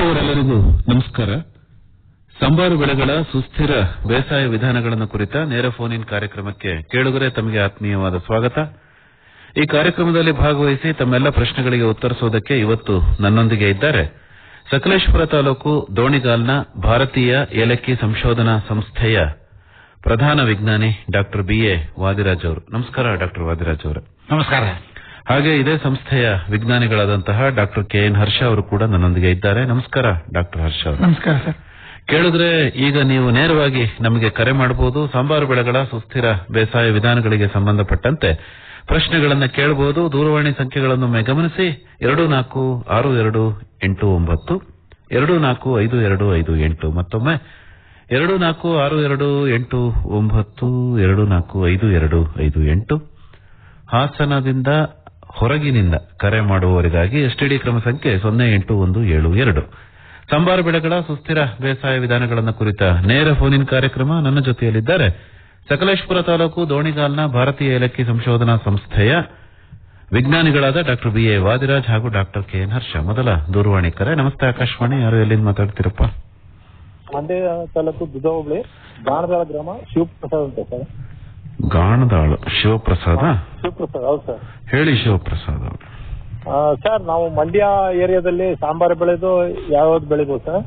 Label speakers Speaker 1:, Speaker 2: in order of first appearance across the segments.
Speaker 1: ಕೇಳುವರೆಲ್ಲರಿಗೂ ನಮಸ್ಕಾರ ಸಂಬಾರು ಬೆಳೆಗಳ ಸುಸ್ಥಿರ ಬೇಸಾಯ ವಿಧಾನಗಳನ್ನು ಕುರಿತ ನೇರ ಫೋನ್ ಇನ್ ಕಾರ್ಯಕ್ರಮಕ್ಕೆ ಕೇಳುಗರೆ ತಮಗೆ ಆತ್ಮೀಯವಾದ ಸ್ವಾಗತ ಈ ಕಾರ್ಯಕ್ರಮದಲ್ಲಿ ಭಾಗವಹಿಸಿ ತಮ್ಮೆಲ್ಲ ಪ್ರಶ್ನೆಗಳಿಗೆ ಉತ್ತರಿಸುವುದಕ್ಕೆ ಇವತ್ತು ನನ್ನೊಂದಿಗೆ ಇದ್ದಾರೆ ಸಕಲೇಶಪುರ ತಾಲೂಕು ದೋಣಿಗಾಲ್ನ ಭಾರತೀಯ ಏಲಕ್ಕಿ ಸಂಶೋಧನಾ ಸಂಸ್ಥೆಯ ಪ್ರಧಾನ ವಿಜ್ಞಾನಿ ಡಾಕ್ಟರ್ ಬಿಎ ವಾದಿರಾಜ್ ಅವರು ನಮಸ್ಕಾರ ಡಾಕ್ಟರ್ ವಾದಿರಾಜ್ ಅವರು
Speaker 2: ನಮಸ್ಕಾರ
Speaker 1: ಹಾಗೆ ಇದೇ ಸಂಸ್ಥೆಯ ವಿಜ್ಞಾನಿಗಳಾದಂತಹ ಡಾಕ್ಟರ್ ಕೆ ಎನ್ ಹರ್ಷ ಅವರು ಕೂಡ ನನ್ನೊಂದಿಗೆ ಇದ್ದಾರೆ ನಮಸ್ಕಾರ ಡಾಕ್ಟರ್ ಹರ್ಷ ಅವರು
Speaker 2: ನಮಸ್ಕಾರ ಸರ್
Speaker 1: ಕೇಳಿದ್ರೆ ಈಗ ನೀವು ನೇರವಾಗಿ ನಮಗೆ ಕರೆ ಮಾಡಬಹುದು ಸಾಂಬಾರು ಬೆಳೆಗಳ ಸುಸ್ಥಿರ ಬೇಸಾಯ ವಿಧಾನಗಳಿಗೆ ಸಂಬಂಧಪಟ್ಟಂತೆ ಪ್ರಶ್ನೆಗಳನ್ನ ಕೇಳಬಹುದು ದೂರವಾಣಿ ಸಂಖ್ಯೆಗಳನ್ನು ಗಮನಿಸಿ ಎರಡು ನಾಲ್ಕು ಆರು ಎರಡು ಎಂಟು ಒಂಬತ್ತು ಎರಡು ನಾಲ್ಕು ಐದು ಎರಡು ಐದು ಎಂಟು ಮತ್ತೊಮ್ಮೆ ಎರಡು ನಾಲ್ಕು ಆರು ಎರಡು ಎಂಟು ಒಂಬತ್ತು ಎರಡು ನಾಲ್ಕು ಐದು ಎರಡು ಐದು ಎಂಟು ಹಾಸನದಿಂದ ಹೊರಗಿನಿಂದ ಕರೆ ಮಾಡುವವರಿಗಾಗಿ ಎಸ್ಟಿಡಿ ಕ್ರಮ ಸಂಖ್ಯೆ ಸೊನ್ನೆ ಎಂಟು ಒಂದು ಏಳು ಎರಡು ಸಂಬಾರು ಬೆಳೆಗಳ ಸುಸ್ಥಿರ ಬೇಸಾಯ ವಿಧಾನಗಳನ್ನು ಕುರಿತ ನೇರ ಫೋನ್ ಇನ್ ಕಾರ್ಯಕ್ರಮ ನನ್ನ ಜೊತೆಯಲ್ಲಿದ್ದಾರೆ ಸಕಲೇಶಪುರ ತಾಲೂಕು ದೋಣಿಗಾಲ್ನ ಭಾರತೀಯ ಏಲಕ್ಕಿ ಸಂಶೋಧನಾ ಸಂಸ್ಥೆಯ ವಿಜ್ಞಾನಿಗಳಾದ ಡಾಕ್ಟರ್ ಬಿಎ ವಾದಿರಾಜ್ ಹಾಗೂ ಡಾಕ್ಟರ್ ಕೆ ಎನ್ ಹರ್ಷ ಮೊದಲ ದೂರವಾಣಿ ಕರೆ ನಮಸ್ತೆ ಆಕಾಶವಾಣಿ ಯಾರು ಎಲ್ಲಿಂದ ಮಾತಾಡ್ತೀರಪ್ಪ
Speaker 3: ಮಂಡ್ಯ ತಾಲೂಕು ದುದ ಹೋಬಳಿ ಬಾಣದಾಳ ಗ್ರಾಮ ಶಿವಪ್ರಸಾದ್ ಅಂತ ಸರ್
Speaker 1: ಗಾಣದಾಳು ಶಿವಪ್ರಸಾದ
Speaker 3: ಶಿವಪ್ರಸಾದ್ ಹೌದು ಸರ್
Speaker 1: ಹೇಳಿ ಶಿವಪ್ರಸಾದ್ ಅವರು
Speaker 3: ಆ, ಸರ್ ನಾವು ಮಂಡ್ಯ ಏರಿಯಾದಲ್ಲಿ ಸಾಂಬಾರು ಬೆಳೆದು ಯಾವ್ದು ಬೆಳಿಬೋದು ಸರ್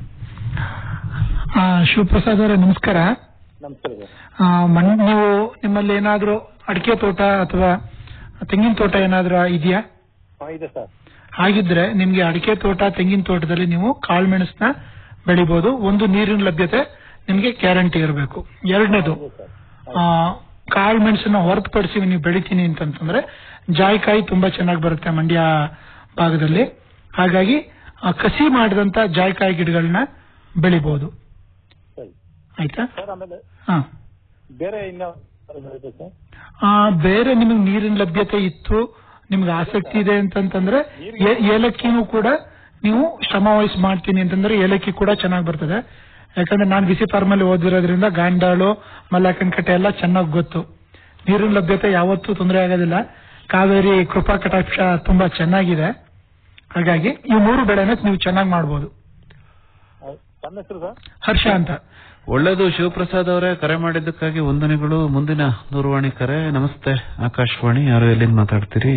Speaker 2: ಆ, ಶಿವಪ್ರಸಾದ್ ಅವರೇ ನಮಸ್ಕಾರ
Speaker 3: ನಮಸ್ಕಾರ ಸರ್
Speaker 2: ಆ, ಮನ್- ನೀವು ನಿಮ್ಮಲ್ಲಿ ಏನಾದ್ರೂ ಅಡಿಕೆ ತೋಟ ಅಥವಾ ತೆಂಗಿನ ತೋಟ ಏನಾದ್ರೂ ಇದೆಯಾ
Speaker 3: ಹಾ, ಇದೆ ಸರ್
Speaker 2: ಹಾಗಿದ್ರೆ ನಿಮ್ಗೆ ಅಡಿಕೆ ತೋಟ ತೆಂಗಿನ ತೋಟದಲ್ಲಿ ನೀವು ಕಾಳುಮೆಣಸನ್ನ ಬೆಳಿಬಹುದು ಒಂದು ನೀರಿನ ಲಭ್ಯತೆ ನಿಮ್ಗೆ ಗ್ಯಾರಂಟಿ ಇರಬೇಕು ಎರಡನೇದು
Speaker 3: ಹೌದು ಸರ್
Speaker 2: ಕಾಳು ಮೆಣಸನ್ನ ಹೊರತುಪಡಿಸಿ ನೀವು ಬೆಳಿತೀನಿ ಅಂತಂತಂದ್ರೆ ಜಾಯಿಕಾಯಿ ತುಂಬಾ ಚೆನ್ನಾಗಿ ಬರುತ್ತೆ ಮಂಡ್ಯ ಭಾಗದಲ್ಲಿ ಹಾಗಾಗಿ ಆ, ಕಸಿ ಮಾಡಿದಂತ ಜಾಯಿಕಾಯಿ ಗಿಡಗಳನ್ನ ಬೆಳಿಬಹುದು
Speaker 3: ಸರಿ
Speaker 2: ಆಯ್ತಾ
Speaker 3: ಸರ್ ಆಮೇಲೆ
Speaker 2: ಹಾ
Speaker 3: ಬೇರೆ ಇನ್ನ ಬೆಳಿಬೋದು ಸರ್
Speaker 2: ಆ, ಬೇರೆ ನಿಮಗೆ ನೀರಿನ ಲಭ್ಯತೆ ಇತ್ತು ನಿಮ್ಗೆ ಆಸಕ್ತಿ ಇದೆ ಅಂತಂತಂದ್ರೆ ಏ- ಏಲಕ್ಕಿನೂ ಕೂಡ ನೀವು ಶ್ರಮ ವಹಿಸಿ ಮಾಡ್ತೀನಿ ಅಂತಂದ್ರೆ ಏಲಕ್ಕಿ ಕೂಡ ಚೆನ್ನಾಗಿ ಬರ್ತದೆ ಯಾಕಂದ್ರೆ ನಾನು ಬಿಸಿ ಫಾರ್ಮಲ್ಲಿ ಓದಿರೋದ್ರಿಂದ ಗಾಂಡಾಳು ಮಲ್ಲಕಂಕಟೆ ಎಲ್ಲ ಚೆನ್ನಾಗಿ ಗೊತ್ತು ನೀರಿನ ಲಭ್ಯತೆ ಯಾವತ್ತೂ ತೊಂದರೆ ಆಗೋದಿಲ್ಲ ಕಾವೇರಿ ಕೃಪಾ ಕಟಾಕ್ಷ ತುಂಬಾ ಚೆನ್ನಾಗಿದೆ ಹಾಗಾಗಿ ಈ ಮೂರು ಬೆಳೆನ ನೀವು ಚೆನ್ನಾಗಿ ಮಾಡ್ಬೋದು
Speaker 3: ಆ, ತಮ್ಮ ಹೆಸರು ಸರ್
Speaker 2: ಹರ್ಷ ಅಂತ
Speaker 1: ಒಳ್ಳೆಯದು ಶಿವಪ್ರಸಾದ್ ಅವರೇ ಕರೆ ಮಾಡಿದ್ದಕ್ಕಾಗಿ ವಂದನೆಗಳು ಮುಂದಿನ ದೂರವಾಣಿ ಕರೆ ನಮಸ್ತೆ ಆಕಾಶವಾಣಿ ಯಾರು ಎಲ್ಲಿಂದ ಮಾತಾಡ್ತೀರಿ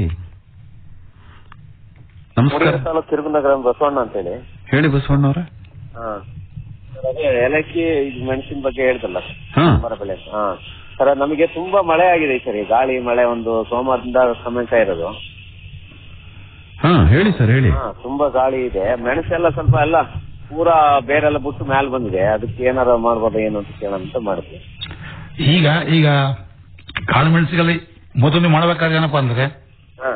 Speaker 1: ನಮಸ್ಕಾರ
Speaker 4: ಮೂಡಿಗೆರೆ ತಾಲೂಕು ತಿರುಗುಂದ ಗ್ರಾಮ ಬಸವಣ್ಣ ಅಂತ ಹೇಳಿ
Speaker 1: ಹೇಳಿ ಬಸವಣ್ಣವ್ರೆ
Speaker 4: ಹಾ ಸರ್, ಅದೇ ಏಲಕ್ಕಿ ಇದು ಮೆಣಸಿನ ಬಗ್ಗೆ ಹೇಳ್ದಲ್ಲ
Speaker 1: ಹಾ
Speaker 4: ಮರ ಬೆಳೆ ಹಾ ಸರ್ ನಮಗೆ ತುಂಬಾ ಮಳೆ ಆಗಿದೆ ಈ ಸರಿ ಗಾಳಿ ಮಳೆ ಒಂದು ಸೋಮವಾರದಿಂದ ಸಮಸ್ಯೆ ಇರೋದು
Speaker 1: ಹಾ ಹೇಳಿ ಸರ್ ಹೇಳಿ
Speaker 4: ಹಾ ತುಂಬಾ ಗಾಳಿ ಇದೆ ಮೆಣಸೆಲ್ಲ ಸ್ವಲ್ಪ ಎಲ್ಲ ಪೂರಾ ಬೇರೆಲ್ಲ ಬಿಟ್ಟು ಮ್ಯಾಲ್ ಬಂದಿದೆ ಅದಕ್ಕೆ ಏನಾರ ಮಾಡ್ಬೋದಾ ಏನು ಅಂತ ಕೇಳೋಣ ಅಂತ ಮಾಡಿದ್ವಿ
Speaker 5: ಈಗ ಈಗ ಕಾಳು ಮೆಣಸಿನಲ್ಲಿ ಮೊದಲು ನೀವು ಮಾಡಬೇಕಾದ್ರೆ ಏನಪ್ಪಾ ಅಂದ್ರೆ
Speaker 4: ಹಾ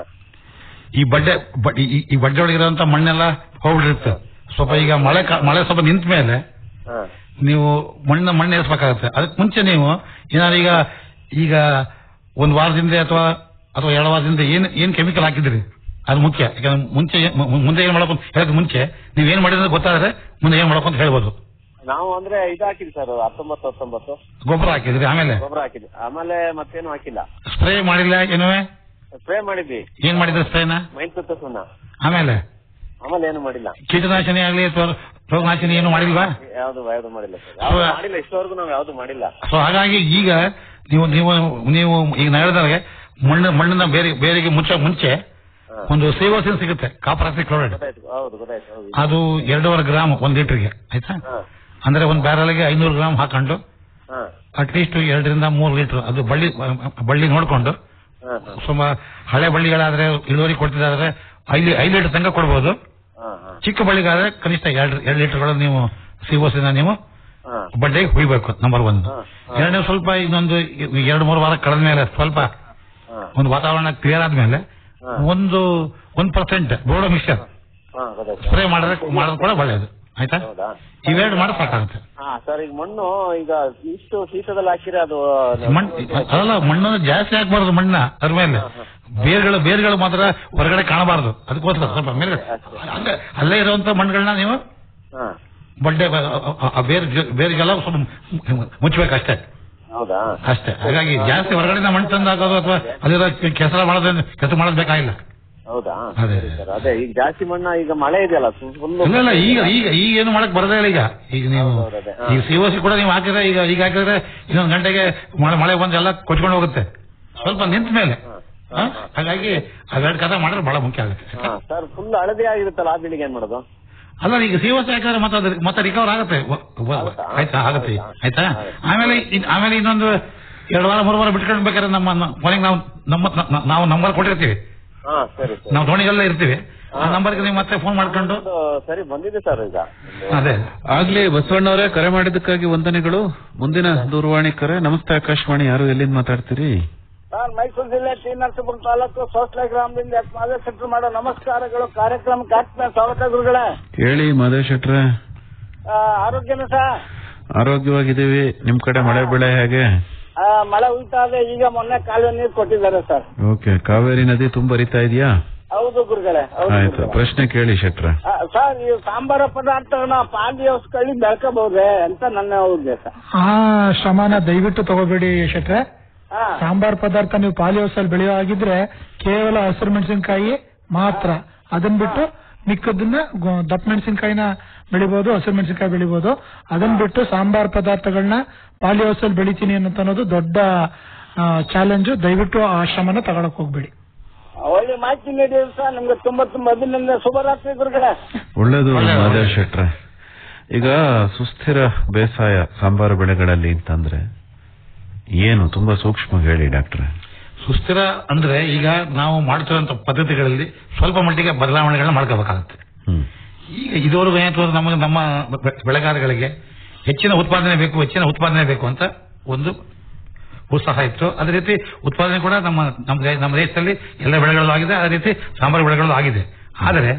Speaker 5: ಈ ಬಡ್ಡೆ ಬ- ಈ- ಈ- ಈ ಬಡ್ಡೆ ಒಳಗಿರುವಂತ ಮಣ್ಣೆಲ್ಲ ಹೋಗ್ಬಿಟ್ಟಿರುತ್ತೆ ಸ್ವಲ್ಪ ಈಗ ಮಳೆ ಕಾ- ಮಳೆ ಸ್ವಲ್ಪ ನಿಂತ ಮೇಲೆ
Speaker 4: ಹಾ
Speaker 5: ನೀವು ಮಣ್ಣ ಮಣ್ಣು ಏರಿಸಬೇಕಾಗುತ್ತೆ ಅದಕ್ಕೆ ಮುಂಚೆ ನೀವು ಏನಾದ್ರು ಈಗ ಈಗ ಒಂದು ವಾರದಿಂದ ಅಥವಾ ಅಥವಾ ಎರಡು ವಾರದಿಂದ ಏನ್ ಏನ್ ಕೆಮಿಕಲ್ ಹಾಕಿದ್ರಿ ಅದು ಮುಖ್ಯ ಯಾಕಂದ್ರೆ ಮುಂಚೆ ಏನ್- ಮು- ಮುಂದೆ ಏನ್ ಮಾಡಬೇಕು ಅಂತ ಹೇಳಕ್ ಮುಂಚೆ ನೀವ್ ಏನ್ ಮಾಡಿದ್ರೆ ಗೊತ್ತಾದ್ರೆ ಮುಂದೆ ಏನ್ ಮಾಡಬೇಕು ಅಂತ ಹೇಳ್ಬೋದು
Speaker 4: ನಾವು ಅಂದ್ರೆ ಇದು ಹಾಕಿದ್ವಿ ಸರ್ ಹತ್ತೊಂಬತ್ತು ಹತ್ತೊಂಬತ್ತು
Speaker 5: ಗೊಬ್ಬರ ಹಾಕಿದ್ರಿ ಆಮೇಲೆ
Speaker 4: ಗೊಬ್ಬರ ಹಾಕಿದ್ವಿ ಆಮೇಲೆ ಮತ್ತೇನು ಹಾಕಿಲ್ಲ
Speaker 5: ಸ್ಪ್ರೇ ಮಾಡಿಲ್ಲ ಏನೋ
Speaker 4: ಸ್ಪ್ರೇ ಮಾಡಿದ್ವಿ
Speaker 5: ಏನ್ ಮಾಡಿದ್ರಿ ಸ್ಪ್ರೇನ
Speaker 4: ಮೈನ್ ಸುತ್ತ ಸುಣ್ಣ
Speaker 5: ಆಮೇಲೆ
Speaker 4: ಆಮೇಲೆ ಏನು ಮಾಡಿಲ್ಲ
Speaker 5: ಕೀಟನಾಶಿನಿ ಆಗ್ಲಿ ಅಥವಾ ರೋಗನಾಶಿನಿ ಏನು ಮಾಡಿಲ್ವಾ
Speaker 4: ಯಾವ್ದು ಯಾವ್ದು ಮಾಡಿಲ್ಲ ಸರ್ ಯಾವ್ದು ಮಾಡಿಲ್ಲ ಇಷ್ಟವರೆಗೂ ನಾವು ಯಾವ್ದು ಮಾಡಿಲ್ಲ
Speaker 5: ಸೊ ಹಾಗಾಗಿ ಈಗ ನೀವು ನೀವು ನೀವು ಈಗ ನಾ ಹೇಳಿದಾಗೆ ಮಣ್ಣು ಮಣ್ಣಿನ ಬೇರೆ ಬೇರೆಗೆ ಮುಂಚೆ ಮುಂಚೆ
Speaker 4: ಹಾ.
Speaker 5: ಒಂದು ಸೇವಸಿನ್ ಸಿಗುತ್ತೆ ಕಾಪರಾಕ್ಸಿ ಕ್ಲೋರೈಡ್
Speaker 4: ಗೊತ್ತಾಯ್ತು ಹೌದು ಗೊತ್ತಾಯ್ತು ಹೌದು
Speaker 5: ಅದು ಎರಡೂವರೆ ಗ್ರಾಮ್ ಒಂದ್ ಲೀಟರ್ಗೆ ಆಯ್ತಾ
Speaker 4: ಹಾ
Speaker 5: ಅಂದ್ರೆ ಒಂದ್ ಬ್ಯಾರಲ್ಗೆ ಐನೂರು ಗ್ರಾಮ್ ಹಾಕೊಂಡು
Speaker 4: ಹಾ
Speaker 5: ಅಟ್ಲೀಸ್ಟ್ ಎರಡರಿಂದ ಮೂರು ಲೀಟರ್ ಅದು ಬಳ್ಳಿ ಬಳ್ಳಿ ನೋಡ್ಕೊಂಡು
Speaker 4: ಹಾ ಹಾ
Speaker 5: ಸುಮ ಹಳೆ ಬಳ್ಳಿಗಳಾದ್ರೆ ಇಳುವರಿ ಕೊಡ್ತಿದಾದ್ರೆ ಐದು ಐದು ಲೀಟರ್ ತನಕ ಕೊಡ್ಬೋದು
Speaker 4: ಹಾ ಹಾ
Speaker 5: ಚಿಕ್ಕ ಬಳ್ಳಿಗಾದ್ರೆ ಕನಿಷ್ಠ ಎರಡು ಎರಡು ಲೀಟರ್ಗಳು ನೀವು ಸಿಒಸಿನ ನೀವು
Speaker 4: ಹಾ
Speaker 5: ಬಡ್ಡೆಗೆ ಹುಯ್ಬೇಕು ನಂಬರ್ ಒನ್
Speaker 4: ಹಾ, ಹಾ.
Speaker 5: ಎರಡನೇ ಸ್ವಲ್ಪ ಇನ್ನೊಂದು ಎರಡು ಮೂರು ವಾರ ಕಳೆದ ಮೇಲೆ ಸ್ವಲ್ಪ
Speaker 4: ಹಾ
Speaker 5: ಒಂದು ವಾತಾವರಣ ಕ್ಲಿಯರ್ ಆದ್ಮೇಲೆ
Speaker 4: ಹಾ.
Speaker 5: ಒಂದು ಒಂದ್ ಪರ್ಸೆಂಟ್ ಬೋರ್ಡೋ ಮಿಕ್ಸರ್
Speaker 4: ಹಾ ಗೊತ್ತಾಯ್ತು
Speaker 5: ಸ್ಪ್ರೇ ಮಾಡಿದ್ರೆ ಮಾಡೋದು ಕೂಡ ಒಳ್ಳೇದು ಆಯ್ತಾ
Speaker 4: ಹೌದಾ
Speaker 5: ಇವೆರಡು ಮಾಡಿ ಸಾಕಾಗುತ್ತೆ
Speaker 4: ಹಾ ಸರ್ ಈಗ ಮಣ್ಣು ಈಗ ಇಷ್ಟು ಶೀತದಲ್ಲಿ ಹಾಕಿದ್ರೆ ಅದು
Speaker 5: ಮಣ್ಣು ಅದಲ್ಲ ಮಣ್ಣನ್ನು ಜಾಸ್ತಿ ಹಾಕ್ಬಾರ್ದು ಮಣ್ಣ ಅದ್ರ ಮೇಲೆ ಬೇರ್ಗಳು ಬೇರ್ಗಳು ಮಾತ್ರ ಹೊರಗಡೆ ಕಾಣಬಾರ್ದು ಅದಕ್ಕೋಸ್ಕರ ಸ್ವಲ್ಪ ಮೇಲೆ ಹಂಗೆ ಅಲ್ಲೇ ಇರುವಂತ ಮಣ್ಣುಗಳನ್ನ ನೀವು
Speaker 4: ಹಾ
Speaker 5: ಬಡ್ಡೆ ಆ ಬೇರ್ ಬೇರಿಗೆಲ್ಲ ಸ್ವಲ್ಪ ಮುಚ್ಚಬೇಕಷ್ಟೇ
Speaker 4: ಹೌದಾ
Speaker 5: ಅಷ್ಟೇ ಹಾಗಾಗಿ ಜಾಸ್ತಿ ಹೊರಗಡೆಯಿಂದ ಮಣ್ಣು ತಂದು ಹಾಕೋದು ಅಥವಾ ಅಲ್ಲಿರೋ ಕೆಸರ ಮಾಡೋದು ಕೆಸರು ಮಾಡೋದು ಬೇಕಾಗಿಲ್ಲ
Speaker 4: ಹೌದಾ
Speaker 5: ಅದೇ.
Speaker 4: ಸರಿ ಸರ್ ಅದೇ ಈಗ ಜಾಸ್ತಿ ಮಣ್ಣ ಈಗ ಮಳೆ ಇದೆಯಲ್ಲ ಫುಲ್
Speaker 5: ಇಲ್ಲ ಇಲ್ಲ ಈಗ ಈಗ ಈಗ ಏನು ಮಾಡಕ್ ಬರದೇ ಇಲ್ಲ ಈಗ ಈಗ ನೀವು
Speaker 4: ಹೌದು, ಅದೇ. ಹಾ.
Speaker 5: ಈಗ ಸಿಒಸಿ ಕೂಡ ನೀವು ಹಾಕಿದ್ರೆ ಈಗ ಈಗ ಹಾಕಿದ್ರೆ ಇನ್ನೊಂದು ಗಂಟೆಗೆ ಮಳೆ ಮಳೆ ಬಂದು ಎಲ್ಲ ಕೊಚ್ಕೊಂಡು ಹೋಗುತ್ತೆ ಸ್ವಲ್ಪ ನಿಂತ ಮೇಲೆ ಹಾ? ಹಾಗಾಗಿ ಅವೆರಡು ಕಥೆ ಮಾಡಿದ್ರೆ ಬಹಳ ಮುಖ್ಯ ಆಗುತ್ತೆ
Speaker 4: ಹಾ ಸರ್ ಫುಲ್ ಹಳದಿ ಆಗಿರುತ್ತಲ್ಲ ಆ ಬಿಲ್ಡಿಂಗ್ ಏನ್ ಮಾಡೋದು
Speaker 5: ಅಲ್ಲ ಈಗ ಸಿಒಸಿ ಹಾಕಿದ್ರೆ ಮತ್ತೆ ಅದು ಮತ್ತೆ ರಿಕವರ್ ಆಗುತ್ತೆ ವ- ವ-
Speaker 4: ಹೌದಾ?
Speaker 5: ಆಯ್ತಾ ಆಗುತ್ತೆ ಆಯ್ತಾ
Speaker 4: ಆಗುತ್ತೆ.
Speaker 5: ಆಮೇಲೆ ಇನ್- ಆಮೇಲೆ ಇನ್ನೊಂದು ಎರಡು ವಾರ ಮೂರು ವಾರ ಬಿಟ್ಕೊಂಡು ಬೇಕಾದ್ರೆ ನಮ್ಮ ನ- ಕೊನೆಗೆ ನಾವು ನಮ್ಮ ನ- ನಾವು ನಂಬರ್ ಕೊಟ್ಟಿರ್ತೀವಿ
Speaker 4: ಹಾ ಸರಿ ಸರಿ
Speaker 5: ನಾವು ದೋಣಿಗೆಲ್ಲ ಇರ್ತೀವಿ ಆ ನಂಬರ್ಗೆ ನೀವು ಮತ್ತೆ ಫೋನ್ ಮಾಡ್ಕೊಂಡು
Speaker 4: ಅದು ಸರಿ ಬಂದಿದೆ ಸರ್ ಈಗ
Speaker 5: ಅದೇ
Speaker 1: ಆಗ್ಲೇ ಬಸವಣ್ಣವರೇ ಕರೆ ಮಾಡಿದ್ದಕ್ಕಾಗಿ ವಂದನೆಗಳು ಮುಂದಿನ ದೂರವಾಣಿ ಕರೆ ನಮಸ್ತೆ ಆಕಾಶವಾಣಿ ಯಾರು ಎಲ್ಲಿಂದ ಮಾತಾಡ್ತೀರಿ
Speaker 6: ಸರ್ ಮೈಸೂರು ಜಿಲ್ಲೆ ಟಿ ನರಸೀಪುರ ತಾಲೂಕು ಸೋಸ್ಲೆ ಗ್ರಾಮದಿಂದ ಎತ್ಮಾದೆ ಸೆಂಟರ್ ಮಾಡೋ ನಮಸ್ಕಾರಗಳು ಕಾರ್ಯಕ್ರಮಕ್ಕೆ ಆಗ್ತದೆ ಸ್ವಾಗತ ಗುರುಗಳೇ
Speaker 1: ಹೇಳಿ ಮಾದೇವ್ ಶೆಟ್ರೆ
Speaker 6: ಆ, ಆರೋಗ್ಯನ ಸರ್
Speaker 1: ಆರೋಗ್ಯವಾಗಿದ್ದೀವಿ ನಿಮ್ ಕಡೆ ಮಳೆ ಬೆಳೆ ಹೇಗೆ
Speaker 6: ಆ, ಮಳೆ ಉಯ್ತಾ ಇದೆ ಈಗ ಮೊನ್ನೆ ಕಾಲುವೆ ನೀರು ಕೊಟ್ಟಿದ್ದಾರೆ ಸರ್
Speaker 1: ಓಕೆ ಕಾವೇರಿ ನದಿ ತುಂಬರಿತಾ ಇದೆಯಾ
Speaker 6: ಹೌದು ಗುರುಗಳೇ ಹೌದು
Speaker 1: ಆಯ್ತು
Speaker 6: ಗುರುಗಳೇ.
Speaker 1: ಪ್ರಶ್ನೆ ಕೇಳಿ ಶೆಟ್ರೆ
Speaker 6: ಆ, ಸರ್ ಈ ಸಾಂಬಾರ ಪದಾರ್ಥಗಳನ್ನ ಪಾಲಿ ಔಷಧಿ ಬೆಳ್ಕೋಬಹುದೇ ಅಂತ ನನ್ನ ಉದ್ದೇಶ
Speaker 2: ಆ ಶ್ರಮನ ದಯವಿಟ್ಟು ತಗೋಬೇಡಿ ಶೆಟ್ರೆ
Speaker 6: ಹಾ
Speaker 2: ಸಾಂಬಾರ್ ಪದಾರ್ಥ ನೀವು ಪಾಲಿ ಹೌಸಲ್ಲಿ ಬೆಳೆಯೋ ಆಗಿದ್ರೆ ಕೇವಲ ಹಸಿರು ಮೆಣಸಿನಕಾಯಿ ಮಾತ್ರ ಅದನ್ನ ಬಿಟ್ಟು ಮಿಕ್ಕದನ್ನ ಗೊ- ದಪ್ಪ ಮೆಣಸಿನಕಾಯಿನ ಬೆಳಿಬಹುದು ಹಸಿರು ಮೆಣಸಿನಕಾಯಿ ಬೆಳಿಬಹುದು ಅದನ್ನ ಬಿಟ್ಟು ಸಾಂಬಾರ್ ಪದಾರ್ಥಗಳನ್ನ ಪಾಲಿ ಹೌಸಲ್ಲಿ ಬೆಳಿತೀನಿ ಅನ್ನೋದು ಅನ್ನೋದು ದೊಡ್ಡ ಚಾಲೆಂಜ್ ದಯವಿಟ್ಟು ಆ ಶ್ರಮನ ತಗೊಳಕ್ ಹೋಗ್ಬೇಡಿ
Speaker 6: ಒಳ್ಳೆ ಮಾಹಿತಿ ನೀಡಿದ್ರು ಸರ್ ನಿಮ್ಗೆ ತುಂಬಾ ತುಂಬಾ ಅಭಿನಂದನೆ ಶುಭರಾತ್ರಿ ಗುರುಗಳೇ
Speaker 1: ಒಳ್ಳೇದು
Speaker 5: ಒಳ್ಳೆದು.
Speaker 1: ಮಾದೇವ್ ಶೆಟ್ರೆ ಈಗ ಸುಸ್ಥಿರ ಬೇಸಾಯ ಸಾಂಬಾರು ಬೆಳೆಗಳಲ್ಲಿ ಅಂತಂದ್ರೆ ಏನು ತುಂಬಾ ಸೂಕ್ಷ್ಮ ಹೇಳಿ ಡಾಕ್ಟ್ರೆ
Speaker 5: ಸುಸ್ಥಿರ ಅಂದ್ರೆ ಈಗ ನಾವು ಮಾಡ್ತಿರುವಂತ ಪದ್ಧತಿಗಳಲ್ಲಿ ಸ್ವಲ್ಪ ಮಟ್ಟಿಗೆ ಬದಲಾವಣೆಗಳನ್ನ ಮಾಡ್ಕೋಬೇಕಾಗುತ್ತೆ
Speaker 1: ಹ್ಮ್
Speaker 5: ಈಗ ಇದುವರೆಗೂ ಏನಾಯ್ತು ಅಂದ್ರೆ ನಮಗೆ ನಮ್ಮ ಬೆ- ಬೆಳೆಗಾರಗಳಿಗೆ ಹೆಚ್ಚಿನ ಉತ್ಪಾದನೆ ಬೇಕು ಹೆಚ್ಚಿನ ಉತ್ಪಾದನೆ ಬೇಕು ಅಂತ ಒಂದು ಉತ್ಸಾಹ ಇತ್ತು ಅದೇ ರೀತಿ ಉತ್ಪಾದನೆ ಕೂಡ ನಮ್ಮ ನಮ್ಮ ದೇ- ನಮ್ಮ ದೇಶದಲ್ಲಿ ಎಲ್ಲ ಬೆಳೆಗಳಲ್ಲೂ ಆಗಿದೆ ಅದೇ ರೀತಿ ಸಾಂಬಾರು ಬೆಳೆಗಳಲ್ಲೂ ಆಗಿದೆ ಆದರೆ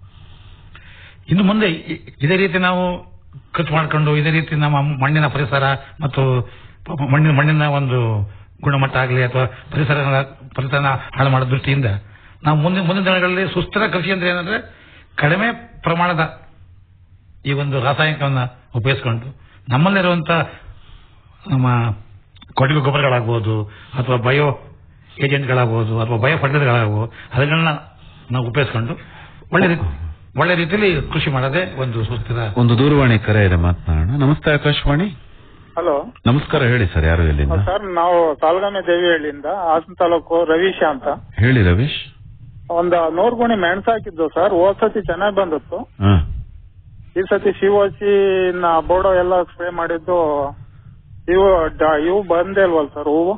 Speaker 5: ಇನ್ನು ಮುಂದೆ ಇ- ಇದೇ ರೀತಿ ನಾವು ಖರ್ಚು ಮಾಡ್ಕೊಂಡು ಇದೇ ರೀತಿ ನಮ್ಮ ಮಣ್ಣಿನ ಪರಿಸರ ಮತ್ತು ಪ- ಮಣ್ಣಿನ ಮಣ್ಣಿನ ಒಂದು ಗುಣಮಟ್ಟ ಆಗಲಿ ಅಥವಾ ಪರಿಸರ ಪರಿಸರ ಹಾಳು ಮಾಡೋ ದೃಷ್ಟಿಯಿಂದ ನಾವು ಮುಂದಿನ ಮುಂದಿನ ದಿನಗಳಲ್ಲಿ ಸುಸ್ಥಿರ ಕೃಷಿ ಅಂದ್ರೆ ಏನಂದ್ರೆ ಕಡಿಮೆ ಪ್ರಮಾಣದ ಈ ಒಂದು ರಾಸಾಯನಿಕವನ್ನ ಉಪಯೋಗಿಸಿಕೊಂಡು ನಮ್ಮಲ್ಲಿರುವಂತ ನಮ್ಮ ಕೊಟ್ಟಿಗೆ ಗೊಬ್ಬರಗಳಾಗ್ಬೋದು ಅಥವಾ ಬಯೋ ಏಜೆಂಟ್ಗಳಾಗ್ಬೋದು ಅಥವಾ ಬಯೋ ಫರ್ಟಿಲೈಸರ್ಗಳಾಗ್ಬೋದು ಅದಗಳನ್ನ ನಾವು ಉಪಯೋಗಿಸ್ಕೊಂಡು ಒಳ್ಳೆ ರೀತಿ ಒಳ್ಳೆ ರೀತಿಯಲ್ಲಿ ಕೃಷಿ ಮಾಡೋದೇ ಒಂದು ಸುಸ್ಥಿರ
Speaker 1: ಒಂದು ದೂರವಾಣಿ ಕರೆ ಇದೆ ಮಾತನಾಡೋಣ ನಮಸ್ತೆ ಆಕಾಶವಾಣಿ
Speaker 3: ಹಲೋ
Speaker 1: ನಮಸ್ಕಾರ ಹೇಳಿ ಸರ್ ಯಾರು ಎಲ್ಲಿಂದ
Speaker 3: ಸರ್ ನಾವು ತಾಲ್ಗಾಮೆ ದೇವಿಹಳ್ಳಿಯಿಂದ ಹಾಸನ ತಾಲೂಕು ರವೀಶ ಅಂತ
Speaker 1: ಹೇಳಿ ರವೀಶ್
Speaker 3: ಒಂದು ನೂರು ಗುಣಿ ಮೆಣಸು ಹಾಕಿದ್ದು ಸರ್ ಹೋದ್ ಸತಿ ಚೆನ್ನಾಗಿ ಬಂದಿತ್ತು
Speaker 1: ಹಾ
Speaker 3: ಈ ಸತಿ ಶಿವೋಚಿ ಬೋರ್ಡೋ ಎಲ್ಲ ಸ್ಪ್ರೇ ಮಾಡಿದ್ದು ಇವು ಡ- ಇವು ಬಂದೇ ಇಲ್ವಲ್ ಸರ್ ಹೂವು